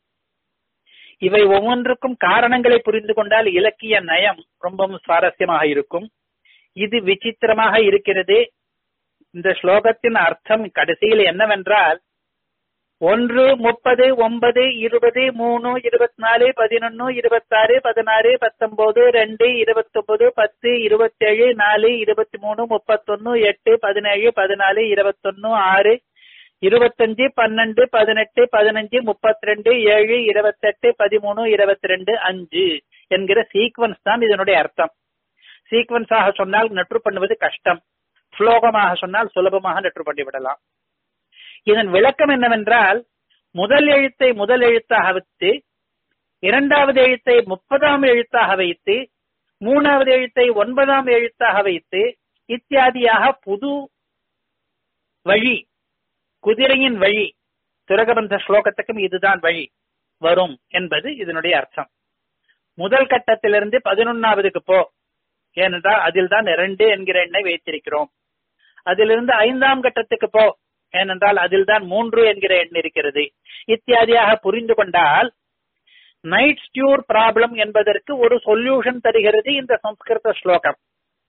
இவை ஒவ்வொன்றுக்கும் காரணங்களை புரிந்து கொண்டால் இலக்கிய நயம் ரொம்பவும் சுவாரஸ்யமாக இருக்கும் இது விசித்திரமாக இருக்கிறது இந்த ஸ்லோகத்தின் அர்த்தம் கடைசியில் என்னவென்றால் ஒன்று முப்பது ஒன்பது இருபது மூணு இருபத்தி நாலு பதினொன்னு இருபத்தாறு பதினாறு பத்தொன்பது ரெண்டு இருபத்தொன்பது பத்து இருபத்தேழு நாலு இருபத்தி மூணு முப்பத்தொன்னு எட்டு பதினேழு பதினாலு இருபத்தொன்னு ஆறு இருபத்தஞ்சு பன்னெண்டு பதினெட்டு பதினஞ்சு முப்பத்தி ரெண்டு ஏழு இருபத்தெட்டு பதிமூணு இருபத்தி ரெண்டு அஞ்சு என்கிற சீக்வன்ஸ் தான் இதனுடைய அர்த்தம் சீக்வன்ஸாக சொன்னால் நெற்று பண்ணுவது கஷ்டம் ஸ்லோகமாக சொன்னால் சுலபமாக நெற்று பண்ணிவிடலாம் இதன் விளக்கம் என்னவென்றால் முதல் எழுத்தை முதல் எழுத்தாக வைத்து இரண்டாவது எழுத்தை முப்பதாம் எழுத்தாக வைத்து மூணாவது எழுத்தை ஒன்பதாம் எழுத்தாக வைத்து இத்தியாதியாக புது வழி குதிரையின் வழி துரகபந்த ஸ்லோகத்துக்கும் இதுதான் வழி வரும் என்பது இதனுடைய அர்த்தம் முதல் கட்டத்திலிருந்து பதினொன்னாவதுக்கு போ ஏனென்றால் அதில் தான் இரண்டு என்கிற எண்ணை வைத்திருக்கிறோம் அதிலிருந்து ஐந்தாம் கட்டத்துக்கு போ ஏனென்றால் அதில் தான் மூன்று என்கிற எண் இருக்கிறது இத்தியாதியாக புரிந்து கொண்டால் நைட் ஸ்டியூர் ப்ராப்ளம் என்பதற்கு ஒரு சொல்யூஷன் தருகிறது இந்த சம்ஸ்கிருத ஸ்லோகம்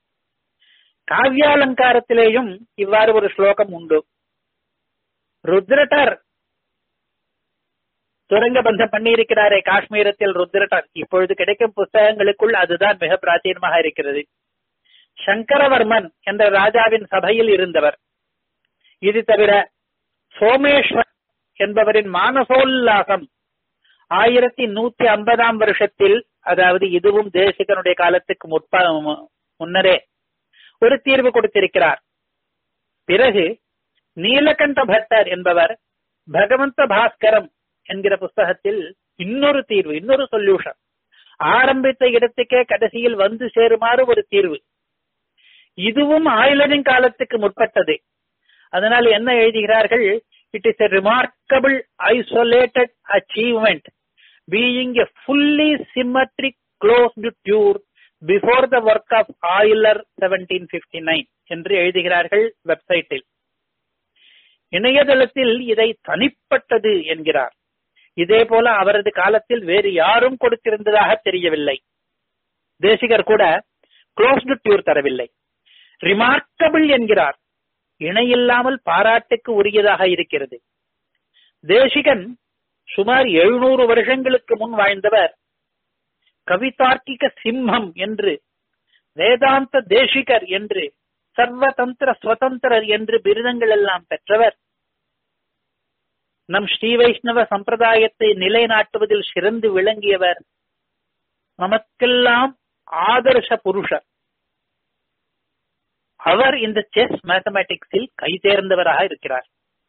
காவியாலங்காரத்திலேயும் இவ்வாறு ஒரு ஸ்லோகம் உண்டு ருத்ரட்டர் துரங்கபந்தம் பண்ணியிருக்கிறாரே காஷ்மீரத்தில் ருத்ரட்டர் இப்பொழுது கிடைக்கும் புஸ்தகங்களுக்குள் அதுதான் மிக பிராச்சீனமாக இருக்கிறது சங்கரவர்மன் என்ற ராஜாவின் சபையில் இருந்தவர் இது தவிர சோமேஸ்வர் என்பவரின் மானசோல்லாசம் ஆயிரத்தி நூத்தி ஐம்பதாம் வருஷத்தில் அதாவது இதுவும் தேசிகனுடைய காலத்துக்கு முற்ப முன்னரே ஒரு தீர்வு கொடுத்திருக்கிறார் பிறகு நீலகண்ட பட்டர் என்பவர் பகவந்த பாஸ்கரம் என்கிற புஸ்தகத்தில் இன்னொரு தீர்வு இன்னொரு சொல்யூஷன் ஆரம்பித்த இடத்துக்கே கடைசியில் வந்து சேருமாறு ஒரு தீர்வு இதுவும் ஆயுளனின் காலத்துக்கு முற்பட்டது அதனால் என்ன எழுதுகிறார்கள் it is a remarkable isolated achievement being a fully symmetric closed tour before the work of Euler seventeen fifty nine என்று எழுதுகிறார்கள் வெப்சைட்டில் இணையதளத்தில் இதை தனிப்பட்டது என்கிறார் இதே போல அவரது காலத்தில் வேறு யாரும் கொடுத்திருந்ததாக தெரியவில்லை தேசிகர் கூட க்ளோஸ்டு டியூர் தரவில்லை ரிமார்க்கபிள் என்கிறார் இணையில்லாமல் பாராட்டுக்கு உரியதாக இருக்கிறது தேசிகன் சுமார் எழுநூறு வருஷங்களுக்கு முன் வாழ்ந்தவர் கவிதார்க்கிக சிம்மம் என்று வேதாந்த தேசிகர் என்று சர்வதந்திர சுதந்திரர் என்று பிருதங்கள் எல்லாம் பெற்றவர் நம் ஸ்ரீ வைஷ்ணவ சம்பிரதாயத்தை நிலைநாட்டுவதில் சிறந்து விளங்கியவர் நமக்கெல்லாம் ஆதர்ஷ புருஷர் அவர் இந்த செஸ் மேத்தமேட்டிக்ஸில் கை தேர்ந்தவராக இருக்கிறார்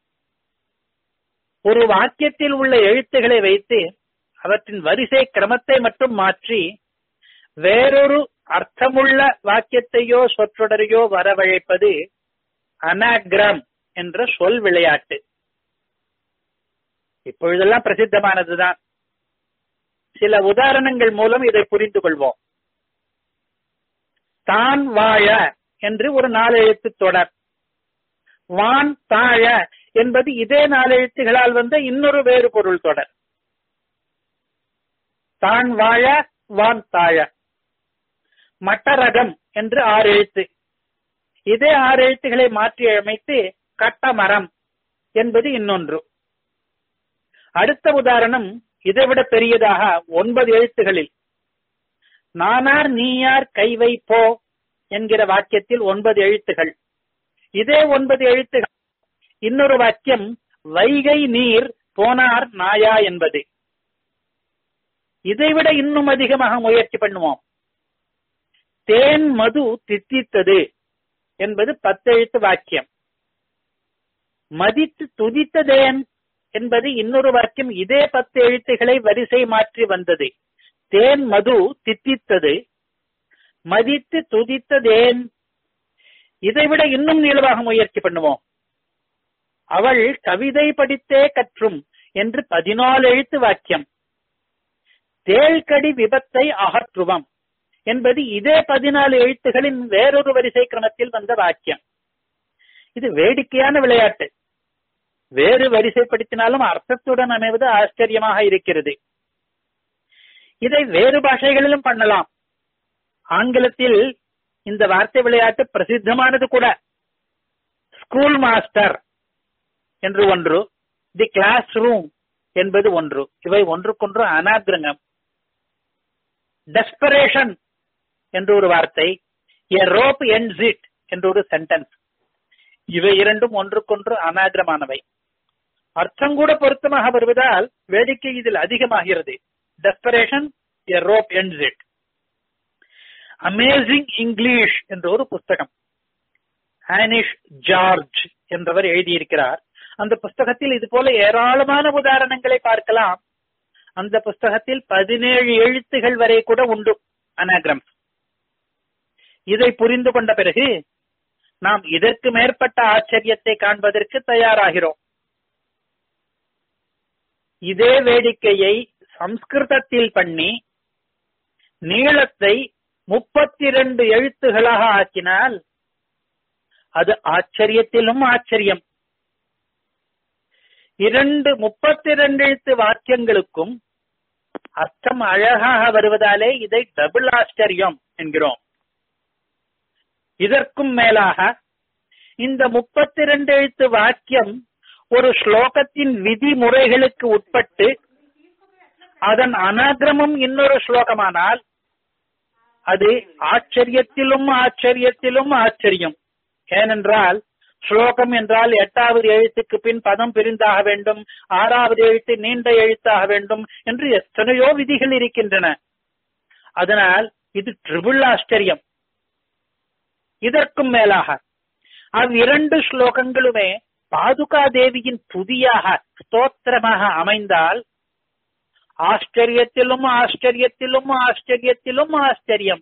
ஒரு வாக்கியத்தில் உள்ள எழுத்துக்களை வைத்து அவற்றின் வரிசை கிரமத்தை மட்டும் மாற்றி வேறொரு அர்த்தமுள்ள வாக்கியத்தையோ சொற்றொடரையோ வரவழைப்பது அனாகிரம் என்ற சொல் விளையாட்டு இப்பொழுதெல்லாம் பிரசித்தமானதுதான் சில உதாரணங்கள் மூலம் இதை புரிந்து கொள்வோம் தான் வாழ என்று ஒரு நாலெழுத்து தொடர் வான் தாழ என்பது இதே நாலெழுத்துகளால் வந்த இன்னொரு வேறு பொருள் தொடர் தான் வாழ வான் தாழ மட்டரகம் என்று ஆறு எழுத்து இதே ஆறு எழுத்துக்களை மாற்றி அமைத்து கட்டமரம் என்பது இன்னொன்று அடுத்த உதாரணம் இதைவிட பெரியதாக ஒன்பது எழுத்துகளில் நானார் நீயார் கை வைப்போ என்கிற வாக்கியத்தில் ஒன்பது எழுத்துகள் இதே ஒன்பது எழுத்துகள் இன்னொரு வாக்கியம் வைகை நீர் போனார் நாயா என்பது இதைவிட இன்னும் அதிகமாக முயற்சி பண்ணுவோம் தேன் மது தித்தித்தது என்பது பத்தெழுத்து வாக்கியம் மதித்து துதித்ததேன் என்பது இன்னொரு வாக்கியம் இதே பத்து எழுத்துக்களை வரிசை மாற்றி வந்தது தேன் மது தித்தித்தது மதித்து துதித்ததேன் இதைவிட இன்னும் நீளமாக முயற்சி பண்ணுவோம் அவள் கவிதை படித்தே கற்றும் என்று பதினாலு எழுத்து வாக்கியம் தேள்கடி விபத்தை அகற்றுவம் என்பது இதே பதினாலு எழுத்துகளின் வேறொரு வரிசை கிரமத்தில் வந்த வாக்கியம் இது வேடிக்கையான விளையாட்டு வேறு வரிசைப்படுத்தினாலும் அர்த்தத்துடன் அமைவது ஆச்சரியமாக இருக்கிறது இதை வேறு பாஷைகளிலும் பண்ணலாம் ஆங்கிலத்தில் இந்த வார்த்தை விளையாட்டு பிரசித்தமானது கூட ஸ்கூல் மாஸ்டர் என்று ஒன்று தி கிளாஸ் ரூம் என்பது ஒன்று இவை ஒன்றுக்கொன்று அனாகிரகம் டெஸ்பரேஷன் என்று ஒரு வார்த்தை எ ரோப் என்ஸ் இட் என்று ஒரு சென்டென்ஸ் இவை இரண்டும் ஒன்றுக்கொன்று அனாகிரமானவை அர்த்தம் கூட பொருத்தமாக வருவதால் வேடிக்கை இதில் அதிகமாகிறது desperation a rope ends it amazing English என்ற ஒரு புஸ்தகம் ஆனிஷ் ஜார்ஜ் என்றவர் எழுதியிருக்கிறார் அந்த புஸ்தகத்தில் இது போல ஏராளமான உதாரணங்களை பார்க்கலாம் அந்த புஸ்தகத்தில் பதினேழு எழுத்துகள் வரை கூட உண்டு அனாகிரம் இதை புரிந்து கொண்ட பிறகு நாம் இதற்கு மேற்பட்ட ஆச்சரியத்தை காண்பதற்கு தயாராகிறோம் இதே வேடிக்கையை சம்ஸ்கிருதத்தில் பண்ணி நீளத்தை முப்பத்தி இரண்டு எழுத்துகளாக ஆக்கினால் அது ஆச்சரியத்திலும் ஆச்சரியம் இரண்டு முப்பத்தி இரண்டு எழுத்து வாக்கியங்களுக்கும் அர்த்தம் அழகாக வருவதாலே இதை டபுள் ஆச்சரியம் என்கிறோம் இதற்கும் மேலாக இந்த முப்பத்தி இரண்டு எழுத்து வாக்கியம் ஒரு ஸ்லோகத்தின் விதிமுறைகளுக்கு உட்பட்டு அதன் அனாகிரமம் இன்னொரு ஸ்லோகமானால் அது ஆச்சரியத்திலும் ஆச்சரியத்திலும் ஆச்சரியம் ஏனென்றால் ஸ்லோகம் என்றால் எட்டாவது எழுத்துக்கு பின் பதம் பிரிந்தாக வேண்டும் ஆறாவது எழுத்து நீண்ட எழுத்தாக வேண்டும் என்று எத்தனையோ விதிகள் இருக்கின்றன அதனால் இது ட்ரிபிள் ஆச்சரியம் இதற்கும் மேலாக அவ்விரண்டு ஸ்லோகங்களுமே பாதுகா தேவியின் துதியாக ஸ்தோத்திரமாக அமைந்தால் ஆச்சரியத்திலும் ஆச்சரியத்திலும் ஆச்சரியத்திலும் ஆச்சரியம்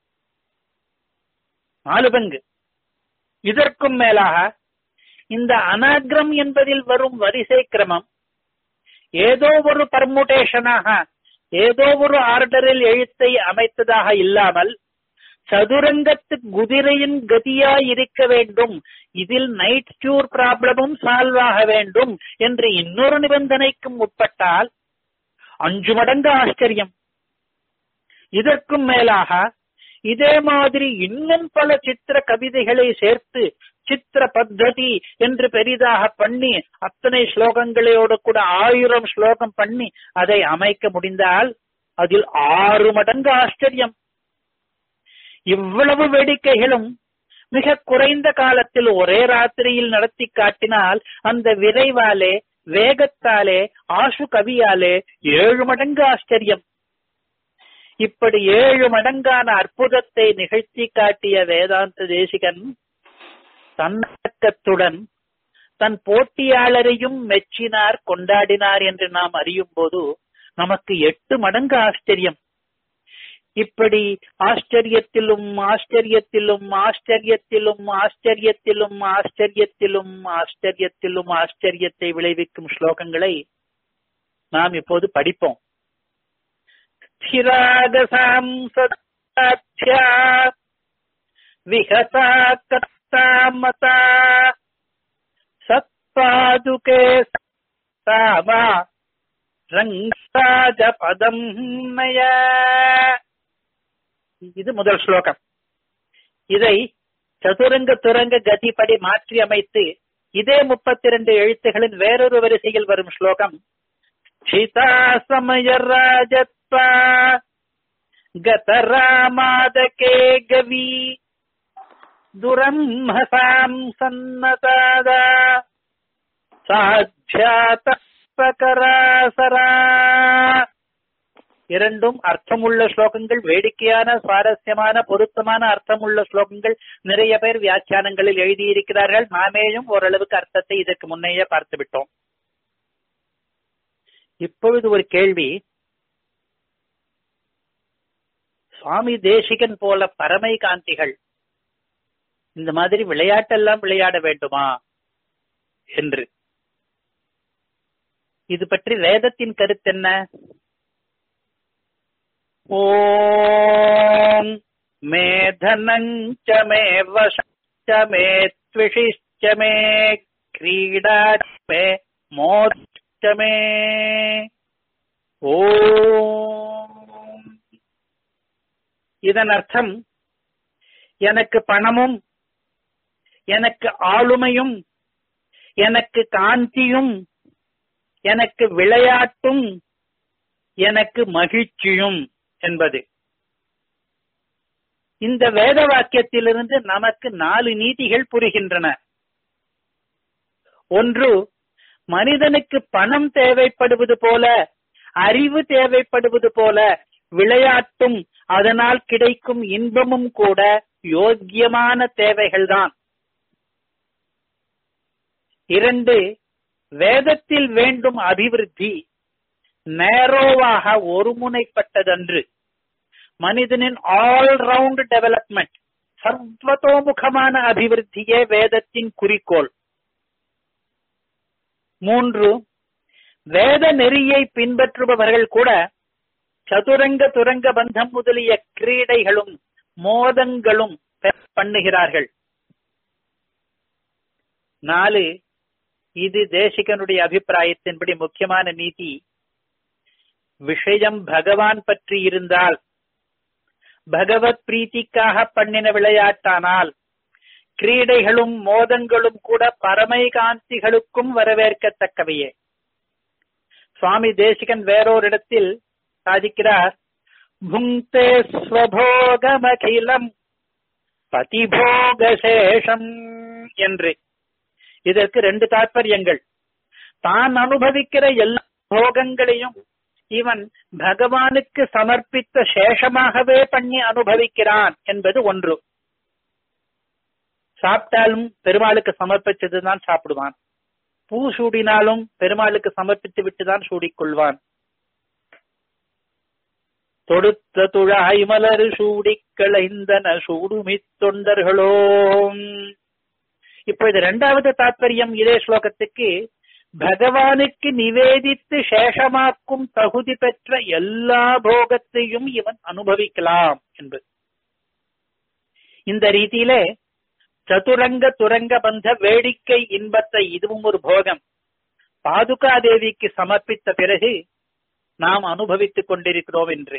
நாலு பங்கு இதற்கும் மேலாக இந்த அனாகிரம் என்பதில் வரும் வரிசை கிரமம் ஏதோ ஒரு பர்முடேஷனாக ஏதோ ஒரு ஆர்டரில் எழுத்தை அமைத்ததாக இல்லாமல் சதுரங்கத்து குதிரையின் கதியாய் இருக்க வேண்டும் இதில் நைட் டியூர் ப்ராப்ளமும் சால்வ் ஆக வேண்டும் என்று இன்னொரு நிபந்தனைக்கும் உட்பட்டால் அஞ்சு மடங்கு ஆச்சரியம் இதற்கும் மேலாக இதே மாதிரி இன்னும் பல சித்திர கவிதைகளை சேர்த்து சித்திர பத்ததி என்று பெரிதாக பண்ணி அத்தனை ஸ்லோகங்களோடு கூட ஆயிரம் ஸ்லோகம் பண்ணி அதை அமைக்க முடிந்தால் அதில் ஆறு மடங்கு ஆச்சரியம் இவ்வளவு வேடிக்கைகளும் மிக குறைந்த காலத்தில் ஒரே ராத்திரியில் நடத்தி காட்டினால் அந்த விரைவாலே வேகத்தாலே ஆசு கவியாலே ஏழு மடங்கு ஆச்சரியம் இப்படி ஏழு மடங்கான அற்புதத்தை நிகழ்த்தி காட்டிய வேதாந்த தேசிகன் தன்னடக்கத்துடன் தன் போட்டியாளரையும் மெச்சினார் கொண்டாடினார் என்று நாம் அறியும் போது நமக்கு எட்டு மடங்கு ஆச்சரியம் இப்படி ஆச்சரியத்திலும் ஆச்சரியத்திலும் ஆச்சரியத்திலும் ஆச்சரியத்திலும் ஆச்சரியத்திலும் ஆச்சரியத்திலும் ஆச்சரியத்தை விளைவிக்கும் ஸ்லோகங்களை நாம் இப்போது படிப்போம் ஸ்திராகசாம் சதாத்யா விஹசா கத்தாமதா சத்பாதுகே சாமா ரங்காஜ பதம் மய இது முதல் ஸ்லோகம் இதை சதுரங்க துரங்க கதிப்படி மாற்றி அமைத்து இதே முப்பத்தி இரண்டு எழுத்துகளின் வேறொரு வரிசையில் வரும் ஸ்லோகம் சீதா சமய ராஜத்வா கதராமாதகே கவி துரம்ஹசாம் சன்னதாதா சாட்சாத்தராசரா இரண்டும் அர்த்தமுள்ள ஸ்லோகங்கள் வேடிக்கையான சுவாரஸ்யமான பொருத்தமான அர்த்தமுள்ள ஸ்லோகங்கள் நிறைய பேர் வியாக்கியானங்களில் எழுதியிருக்கிறார்கள் நாமேயும் ஓரளவுக்கு அர்த்தத்தை இதற்கு முன்னையே பார்த்து விட்டோம் இப்பொழுது ஒரு கேள்வி சுவாமி தேசிகன் போல பரமை காந்திகள் இந்த மாதிரி விளையாட்டெல்லாம் விளையாட வேண்டுமா என்று இது பற்றி வேதத்தின் கருத்தென்ன ஓம் மே தனஞ்ச மே வசச்ச மே த்விஷிச்ச மே கிரீடா மே மோச்ச மே ஓம் இதன் அர்த்தம் எனக்கு பணமும் எனக்கு ஆளுமையும் எனக்கு காந்தியும் எனக்கு விளையாட்டும் எனக்கு மகிழ்ச்சியும் என்பது இந்த வேத வாக்கியத்திலிருந்து நமக்கு நாலு நீதிகள் புரிகின்றன ஒன்று மனிதனுக்கு பணம் தேவைப்படுவது போல அறிவு தேவைப்படுவது போல விளையாட்டும் அதனால் கிடைக்கும் இன்பமும் கூட யோக்கியமான தேவைகள்தான் இரண்டு வேதத்தில் வேண்டும் அபிவிருத்தி நேரோவாக ஒருமுனைப்பட்டதன்று மனிதனின் ஆல் ரவுண்ட் டெவலப்மெண்ட் சர்வதோமுகமான அபிவிருத்தியே வேதத்தின் குறிக்கோள் மூன்று வேத நெறியை பின்பற்றுபவர்கள் கூட சதுரங்க துரங்க பந்தம் முதலிய கிரீடைகளும் மோதங்களும் பண்ணுகிறார்கள் நாலு இது தேசிகனுடைய அபிப்பிராயத்தின்படி முக்கியமான நீதி விஷயம் பகவான் பற்றி இருந்தால் பகவத் பிரீத்திக்காக பண்ணின விளையாட்டானால் கிரீடைகளும் மோதங்களும் கூட பரமைகாந்திகளுக்கும் வரவேற்கத்தக்கவையே சுவாமி தேசிகன் வேறோரிடத்தில் சாதிக்கிறார் புங்கே ஸ்வபோகமகிலம் பதிபோகசேஷம் என்று இதற்கு ரெண்டு தாற்பயங்கள் தான் அனுபவிக்கிற எல்லா போகங்களையும் இவன் பகவானுக்கு சமர்ப்பித்த சேஷமாகவே பண்ணி அனுபவிக்கிறான் என்பது ஒன்று சாப்பிட்டாலும் பெருமாளுக்கு சமர்ப்பிச்சதுதான் சாப்பிடுவான் பூ சூடினாலும் பெருமாளுக்கு சமர்ப்பித்து விட்டுதான் சூடிக்கொள்வான் தொடுத்த துழாய் மலர் சூடி களைந்தன சூடுமி தொண்டர்களோ இப்ப இது இரண்டாவது தாற்பயம் இதே ஸ்லோகத்துக்கு பகவானுக்கு நிவேதித்து சேஷமாக்கும் தகுதி பெற்ற எல்லா போகத்தையும் இவன் அனுபவிக்கலாம் என்பது இந்த ரீதியிலே சதுரங்க துரங்க பந்த வேடிக்கை இன்பத்தை இதுவும் ஒரு போகம் பாதுகா தேவிக்கு சமர்ப்பித்த பிறகு நாம் அனுபவித்துக் கொண்டிருக்கிறோம் என்று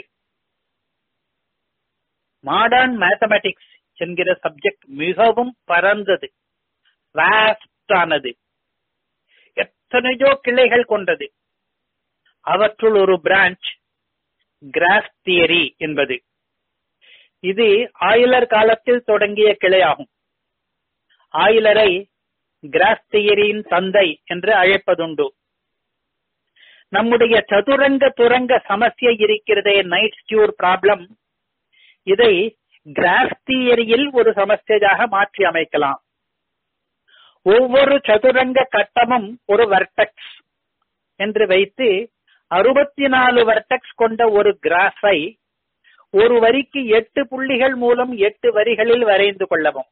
மாடர்ன் மேத்தமெட்டிக்ஸ் என்கிற சப்ஜெக்ட் மிகவும் பரந்தது வாஸ்டானது எத்தனையோ கிளைகள் கொண்டது அவற்றுள் ஒரு பிரான்ச் கிராஸ் தியரி என்பது இது ஆயிலர் காலத்தில் தொடங்கிய கிளையாகும் ஆயிலரை கிராஸ் தியரியின் தந்தை என்று அழைப்பதுண்டு நம்முடைய சதுரங்க துரங்க சமஸ்யை இருக்கிறதே நைட் ஸ்டியூர் ப்ராப்ளம் இதை கிராஸ் தியரியில் ஒரு சமஸ்தையாக மாற்றி அமைக்கலாம் ஒவ்வொரு சதுரங்க கட்டமும் ஒரு வர்டெக்ஸ் என்று வைத்து அறுபத்தி நாலு வர்டெக்ஸ் கொண்ட ஒரு கிராஃபை ஒரு வரிக்கு எட்டு புள்ளிகள் மூலம் எட்டு வரிகளில் வரைந்து கொள்ளவும்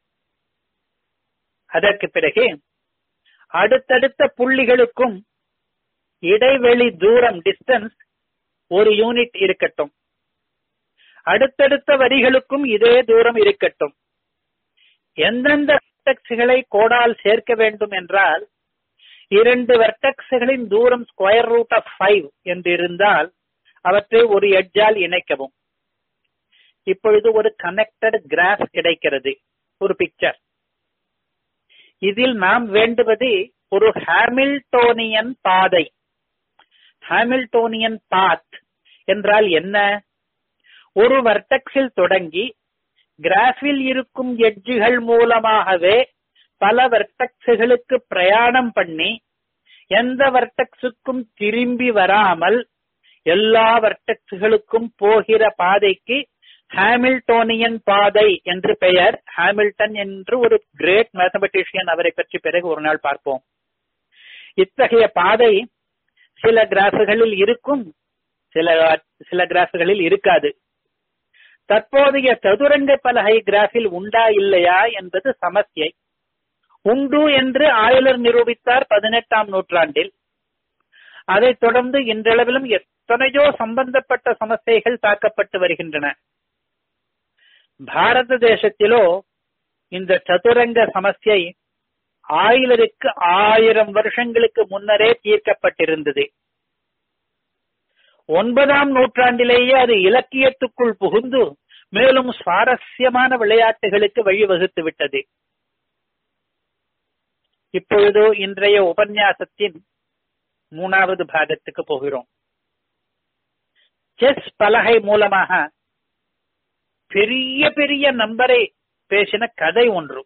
அதற்கு பிறகு அடுத்தடுத்த புள்ளிகளுக்கும் இடைவெளி தூரம் டிஸ்டன்ஸ் ஒரு யூனிட் இருக்கட்டும் அடுத்தடுத்த வரிகளுக்கும் இதே தூரம் இருக்கட்டும் எந்தெந்த வெர்டெக்ஸ்களை கோடால் சேர்க்க வேண்டும் என்றால் இரண்டு வெர்டெக்ஸ்களின் தூரம் ஸ்கொயர் ரூட் ஆஃப் ஃபைவ் என்று இருந்தால் அவற்றை ஒரு எட்ஜால் இணைக்கவும் இப்பொழுது ஒரு கனெக்டட் கிராஃப் கிடைக்கிறது ஒரு பிக்சர் இதில் நாம் வேண்டுவது ஒரு ஹாமில்டோனியன் பாதை ஹாமில்டோனியன் பாத் என்றால் என்ன ஒரு வர்டெக்ஸில் தொடங்கி கிராஃபில் இருக்கும் எட்ஜுகள் மூலமாகவே பல வர்டெக்ஸுகளுக்கு பிரயாணம் பண்ணி எந்த வர்டெக்ஸுக்கும் திரும்பி வராமல் எல்லா வர்டெக்ஸுகளுக்கும் போகிற பாதைக்கு ஹாமில்டோனியன் பாதை என்று பெயர் ஹாமில்டன் என்று ஒரு கிரேட் மேத்தமெட்டிஷியன் அவரை பற்றி பிறகு ஒரு நாள் பார்ப்போம் இத்தகைய பாதை சில கிராஃபுகளில் இருக்கும் சில சில கிராஃபுகளில் இருக்காது தற்போதைய சதுரங்க பலகை கிராஃபில் உண்டா இல்லையா என்பது சமஸ்யை உண்டு என்று ஆயுலர் நிரூபித்தார் பதினெட்டாம் நூற்றாண்டில் அதைத் தொடர்ந்து இன்றளவிலும் எத்தனையோ சம்பந்தப்பட்ட சமஸ்யைகள் தாக்கப்பட்டு வருகின்றன பாரத தேசத்திலோ இந்த சதுரங்க சமஸ்யை ஆயிலருக்கு ஆயிரம் வருஷங்களுக்கு முன்னரே தீர்க்கப்பட்டிருந்தது ஒன்பதாம் நூற்றாண்டிலேயே அது இலக்கியத்துக்குள் புகுந்து மேலும் சுவாரஸ்யமான விளையாட்டுகளுக்கு வழிவகுத்து விட்டது இப்பொழுது இன்றைய உபன்யாசத்தின் மூணாவது பாகத்துக்கு போகிறோம் செஸ் பலகை மூலமாக பெரிய பெரிய நம்பரை பேசின கதை ஒன்று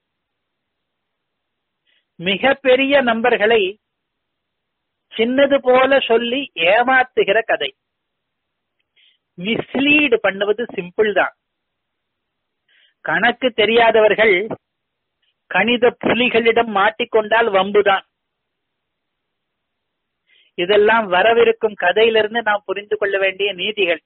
மிக பெரிய நம்பர்களை சின்னது போல சொல்லி ஏமாத்துகிற கதை மிஸ்லீடு பண்ணுவது சிம்பிள் தான் கணக்கு தெரியாதவர்கள் கணித புலிகளிடம் மாட்டிக்கொண்டால் வம்புதான் இதெல்லாம் வரவிருக்கும் கதையிலிருந்து நாம் புரிந்து கொள்ள வேண்டிய நீதிகள்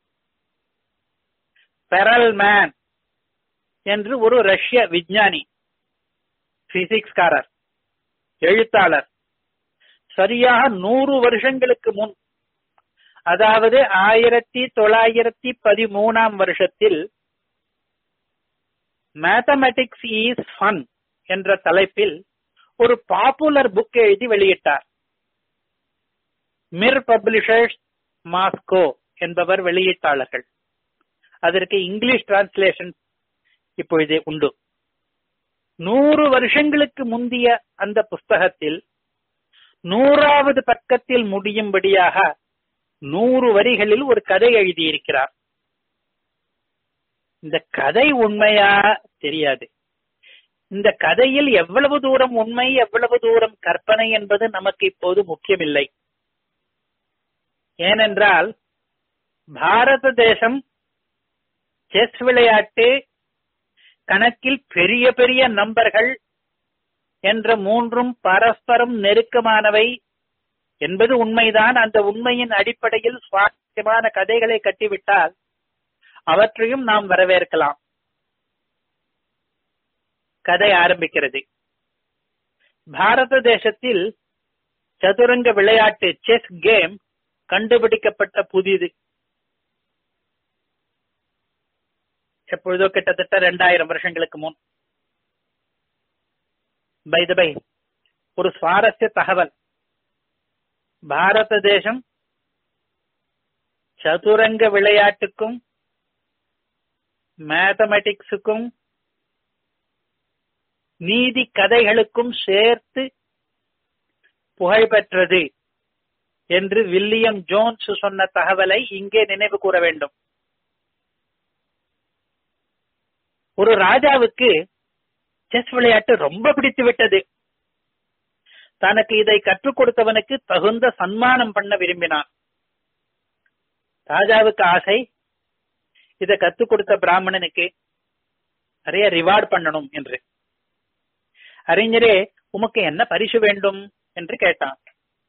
பெரல் மேன் என்று ஒரு ரஷ்ய விஞ்ஞானி பிசிக்ஸ்காரர் எழுத்தாளர் சரியாக நூறு வருஷங்களுக்கு முன் அதாவது ஆயிரத்தி தொள்ளாயிரத்தி பதிமூணாம் வருஷத்தில் மேத்தமெட்டிக்ஸ் இஸ் ஃபன் என்ற தலைப்பில் ஒரு பாப்புலர் புக் எழுதி வெளியிட்டார் மிர் பப்ளிஷர்ஸ் மாஸ்கோ என்பவர் வெளியீட்டாளர்கள் அதற்கு இங்கிலீஷ் டிரான்ஸ்லேஷன் இப்பொழுதே உண்டு நூறு வருஷங்களுக்கு முந்திய அந்த புஸ்தகத்தில் நூறாவது பக்கத்தில் முடியும்படியாக நூறு வரிகளில் ஒரு கதை எழுதியிருக்கிறார் இந்த கதை உண்மையா தெரியாது இந்த கதையில் எவ்வளவு தூரம் உண்மை எவ்வளவு தூரம் கற்பனை என்பது நமக்கு இப்போது முக்கியமில்லை ஏனென்றால் பாரத தேசம் செஸ் விளையாட்டு கணக்கில் பெரிய பெரிய நம்பர்கள் என்ற மூன்றும் பரஸ்பரம் நெருக்கமானவை என்பது உண்மைதான் அந்த உண்மையின் அடிப்படையில் சுவாரஸ்யமான கதைகளை கட்டிவிட்டால் அவற்றையும் நாம் வரவேற்கலாம் கதை ஆரம்பிக்கிறது பாரத தேசத்தில் சதுரங்க விளையாட்டு செஸ் கேம் கண்டுபிடிக்கப்பட்ட புதிது எப்பொழுதோ கிட்டத்தட்ட ரெண்டாயிரம் வருஷங்களுக்கு முன் பை த பை ஒரு சுவாரஸ்ய தகவல் பாரத தேசம் சதுரங்க விளையாட்டுக்கும் மேத்தமெட்டிக்ஸுக்கும் நீதி கதைகளுக்கும் சேர்த்து புகழ்பெற்றது என்று வில்லியம் ஜோன்ஸ் சொன்ன தகவலை இங்கே நினைவு கூற வேண்டும் ஒரு ராஜாவுக்கு செஸ் விளையாட்டு ரொம்ப பிடித்து விட்டது தனக்கு இதை கற்றுக் கொடுத்தவனுக்கு தகுந்த சன்மானம் பண்ண விரும்பினான் ராஜாவுக்கு ஆசை இதை கத்துக் கொடுத்த பிராமணனுக்கு நிறைய ரிவார்ட் பண்ணணும் என்று அறிஞரே உமக்கு என்ன பரிசு வேண்டும் என்று கேட்டான்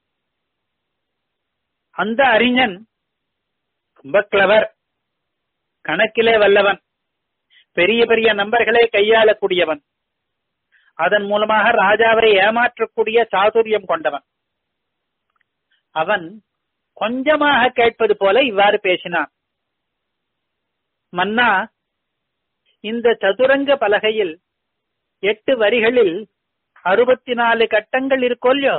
அந்த அறிஞன் ரொம்ப கிளவர் கணக்கிலே வல்லவன் பெரிய பெரிய நம்பர்களை கையாளக்கூடியவன் அதன் மூலமாக ராஜாவை ஏமாற்றக்கூடிய சாதுரியம் கொண்டவன் அவன் கொஞ்சமாக கேட்பது போல இவ்வாறு பேசினான் மன்னா இந்த சதுரங்க பலகையில் எட்டு வரிகளில் அறுபத்தி நாலு கட்டங்கள் இருக்கோல்லையோ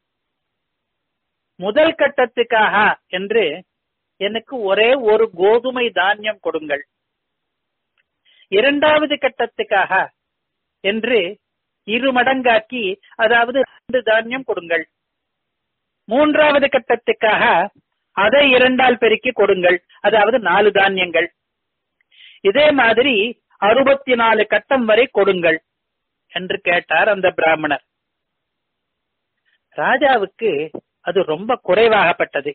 முதல் கட்டத்துக்காக என்று எனக்கு ஒரே ஒரு கோதுமை தானியம் கொடுங்கள் இரண்டாவது கட்டத்துக்காக என்று இரு மடங்காக்கி அதாவது ரெண்டு தானியம் கொடுங்கள் மூன்றாவது கட்டத்துக்காக அதை இரண்டால் பெருக்கி கொடுங்கள் அதாவது நாலு தானியங்கள் இதே மாதிரி அறுபத்தி நாலு கட்டம் வரை கொடுங்கள் என்று கேட்டார் அந்த பிராமணர் ராஜாவுக்கு அது ரொம்ப குறைவாகப்பட்டது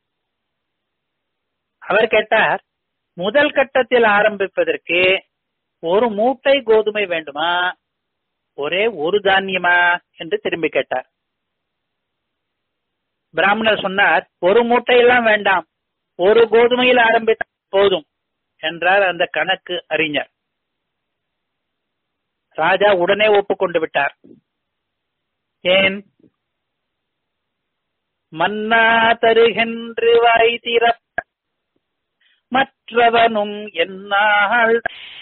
அவர் கேட்டார் முதல் கட்டத்தில் ஆரம்பிப்பதற்கு ஒரு மூட்டை கோதுமை வேண்டுமா ஒரே ஒரு தானியமா என்று திரும்பி கேட்டார் பிராமணர் சொன்னார் ஒரு மூட்டையெல்லாம் வேண்டாம் ஒரு கோதுமையில் ஆரம்பித்தால் போதும் என்றார் அந்த கணக்கு அறிஞர் ராஜா உடனே ஒப்புக்கொண்டு விட்டார் ஏன் மன்னா தருகென்று வாய் திறப்ப மற்றவனும் என்னால்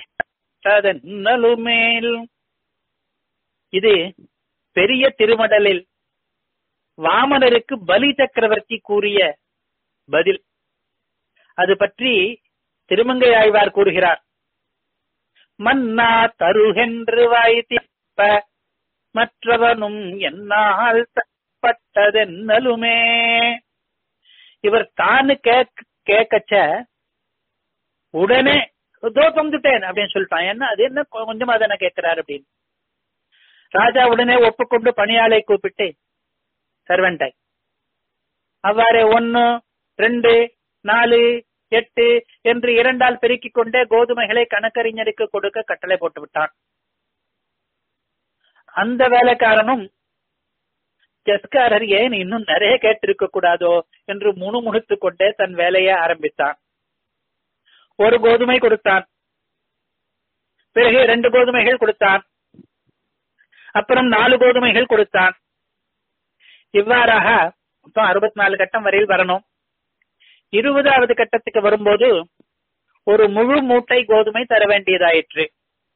மேல் இது பெரிய திருமடலில் வாமனருக்கு பலி சக்கரவர்த்தி கூறிய பதில் அது பற்றி திருமங்கை ஆழ்வார் கூறுகிறார் மன்னா தருகென்று வாய்த்திப்ப மற்றவனும் என்னால் பட்டதென்னலுமே இவர் தானு கேக் கேட்கச்ச உடனே தோ தந்துட்டேன் அப்படின்னு சொல்லிட்டான் என்ன அது என்ன கொஞ்சமா தானே கேட்கிறார் அப்படின்னு ராஜா உடனே ஒப்புக்கொண்டு பணியாளை கூப்பிட்டு சர்வெண்டை அவ்வாறே ஒன்னு ரெண்டு நாலு எட்டு என்று இரண்டால் பெருக்கிக் கொண்டே கோதுமைகளை கணக்கறிஞருக்கு கொடுக்க கட்டளை போட்டு விட்டான் அந்த வேலைக்காரனும் ஜஸ்காரர் ஏன் இன்னும் நிறைய கேட்டிருக்க கூடாதோ என்று முணுமுணுத்துக் கொண்டே தன் வேலையை ஆரம்பித்தான் ஒரு கோதுமை கொடுத்தான் பிறகு இரண்டு கோதுமைகள் கொடுத்தான் அப்புறம் நாலு கோதுமைகள் கொடுத்தான் இவ்வாறாக மொத்தம் அறுபத்தி நாலு கட்டம் வரையில் வரணும் இருபதாவது கட்டத்துக்கு வரும்போது ஒரு முழு மூட்டை கோதுமை தர வேண்டியதாயிற்று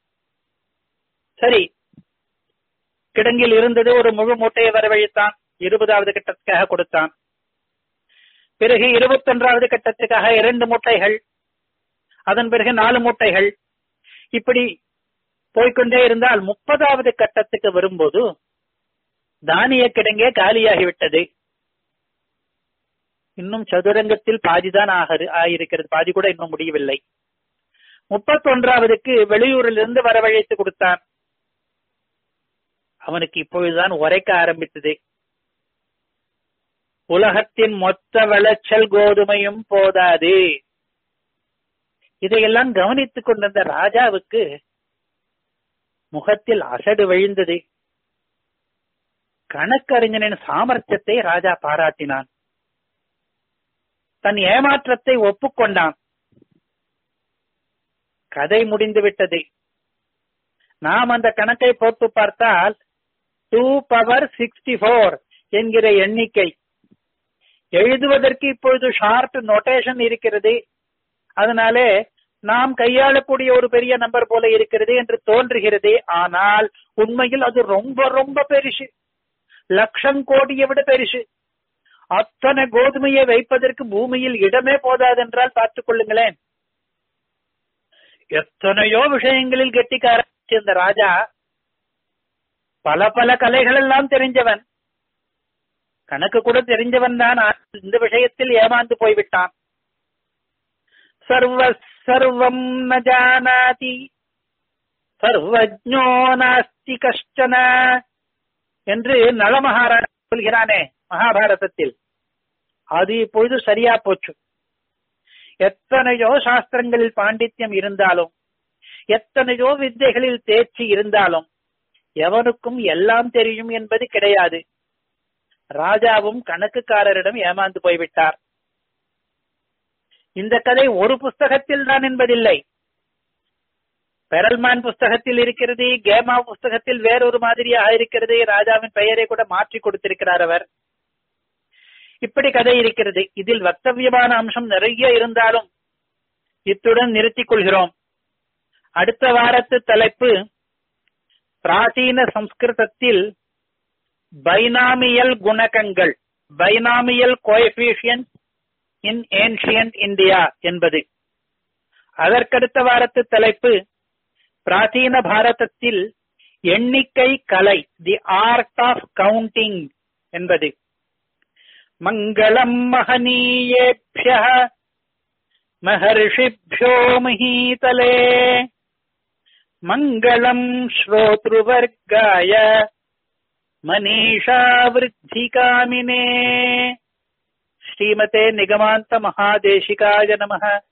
சரி கிடங்கில் இருந்தது ஒரு முழு மூட்டையை வரவழைத்தான் இருபதாவது கட்டத்துக்காக கொடுத்தான் பிறகு இருபத்தொன்றாவது கட்டத்துக்காக இரண்டு மூட்டைகள் அதன் பிறகு நாலு மூட்டைகள் இப்படி போய்கொண்டே இருந்தால் முப்பதாவது கட்டத்துக்கு வரும்போது தானிய கிடங்கே காலியாகிவிட்டது இன்னும் சதுரங்கத்தில் பாதிதான் ஆகிருக்கிறது பாதி கூட இன்னும் முடியவில்லை முப்பத்தொன்றாவதுக்கு வெளியூரில் இருந்து வரவழைத்து கொடுத்தான் அவனுக்கு இப்பொழுதுதான் உரைக்க ஆரம்பித்தது உலகத்தின் மொத்த விளைச்சல் கோதுமையும் போதாது இதையெல்லாம் கவனித்துக் கொண்டிருந்த ராஜாவுக்கு முகத்தில் அசடு விழுந்தது கணக்கறிஞனின் சாமர்த்தியத்தை ராஜா பாராட்டினான் தன் ஏமாற்றத்தை ஒப்புக்கொண்டான் கதை முடிந்து விட்டது நாம் அந்த கணக்கை போட்டு பார்த்தால் டூ பவர் சிக்ஸ்டி போர் என்கிற எண்ணிக்கை எழுதுவதற்கு இப்பொழுது ஷார்ட் நோட்டேஷன் இருக்கிறது அதனாலே நாம் கையாளக்கூடிய ஒரு பெரிய நம்பர் போல இருக்கிறது என்று தோன்றுகிறது ஆனால் உண்மையில் அது ரொம்ப ரொம்ப பெருசு லட்சம் கோடியை விட பெருசு அத்தனை கோதுமையை வைப்பதற்கு பூமியில் இடமே போதாதென்றால் பார்த்துக் கொள்ளுங்களேன் எத்தனையோ விஷயங்களில் கெட்டிக்கார இந்த ராஜா பல பல கலைகள் எல்லாம் தெரிஞ்சவன் கணக்கு கூட தெரிஞ்சவன் தான் இந்த விஷயத்தில் ஏமாந்து போய்விட்டான் சர்வ சர்வம் ந ஜானாதி சர்வஜோ நாஸ்தி கஷ்டன என்று நலமகாராஜா சொல்கிறானே மகாபாரதத்தில் அது இப்பொழுது சரியா போச்சு எத்தனையோ சாஸ்திரங்களில் பாண்டித்யம் இருந்தாலும் எத்தனையோ வித்தைகளில் தேர்ச்சி இருந்தாலும் எவனுக்கும் எல்லாம் தெரியும் என்பது கிடையாது ராஜாவும் கணக்குக்காரரிடம் ஏமாந்து போய்விட்டார் இந்த கதை ஒரு புஸ்தகத்தில் தான் என்பதில்லை பெரல்மான் புஸ்தகத்தில் இருக்கிறது கேமா புஸ்தகத்தில் வேறொரு மாதிரியாக இருக்கிறது ராஜாவின் பெயரை கூட மாற்றி கொடுத்திருக்கிறார் அவர் இப்படி கதை இருக்கிறது இதில் வக்தவியமான அம்சம் நிறைய இருந்தாலும் இத்துடன் நிறுத்திக் கொள்கிறோம் அடுத்த வாரத்து தலைப்பு பிராச்சீன சம்ஸ்கிருதத்தில் பைனாமியல் குணகங்கள் binomial coefficient in ancient India என்பது அதற்கடுத்த வாரத்து தலைப்பு பிராச்சீன பாரதத்தில் எண்ணிக்கை கலை தி ஆர்ட் ஆஃப் கவுண்டிங் என்பது மங்களம் மகனீயேபிய महर्षिभ्यो महीतले मङ्गलम् श्रोतृवर्गाय मनीषा वृद्धिकामिने श्रीमते निगमान्तमहादेशिकाय नमः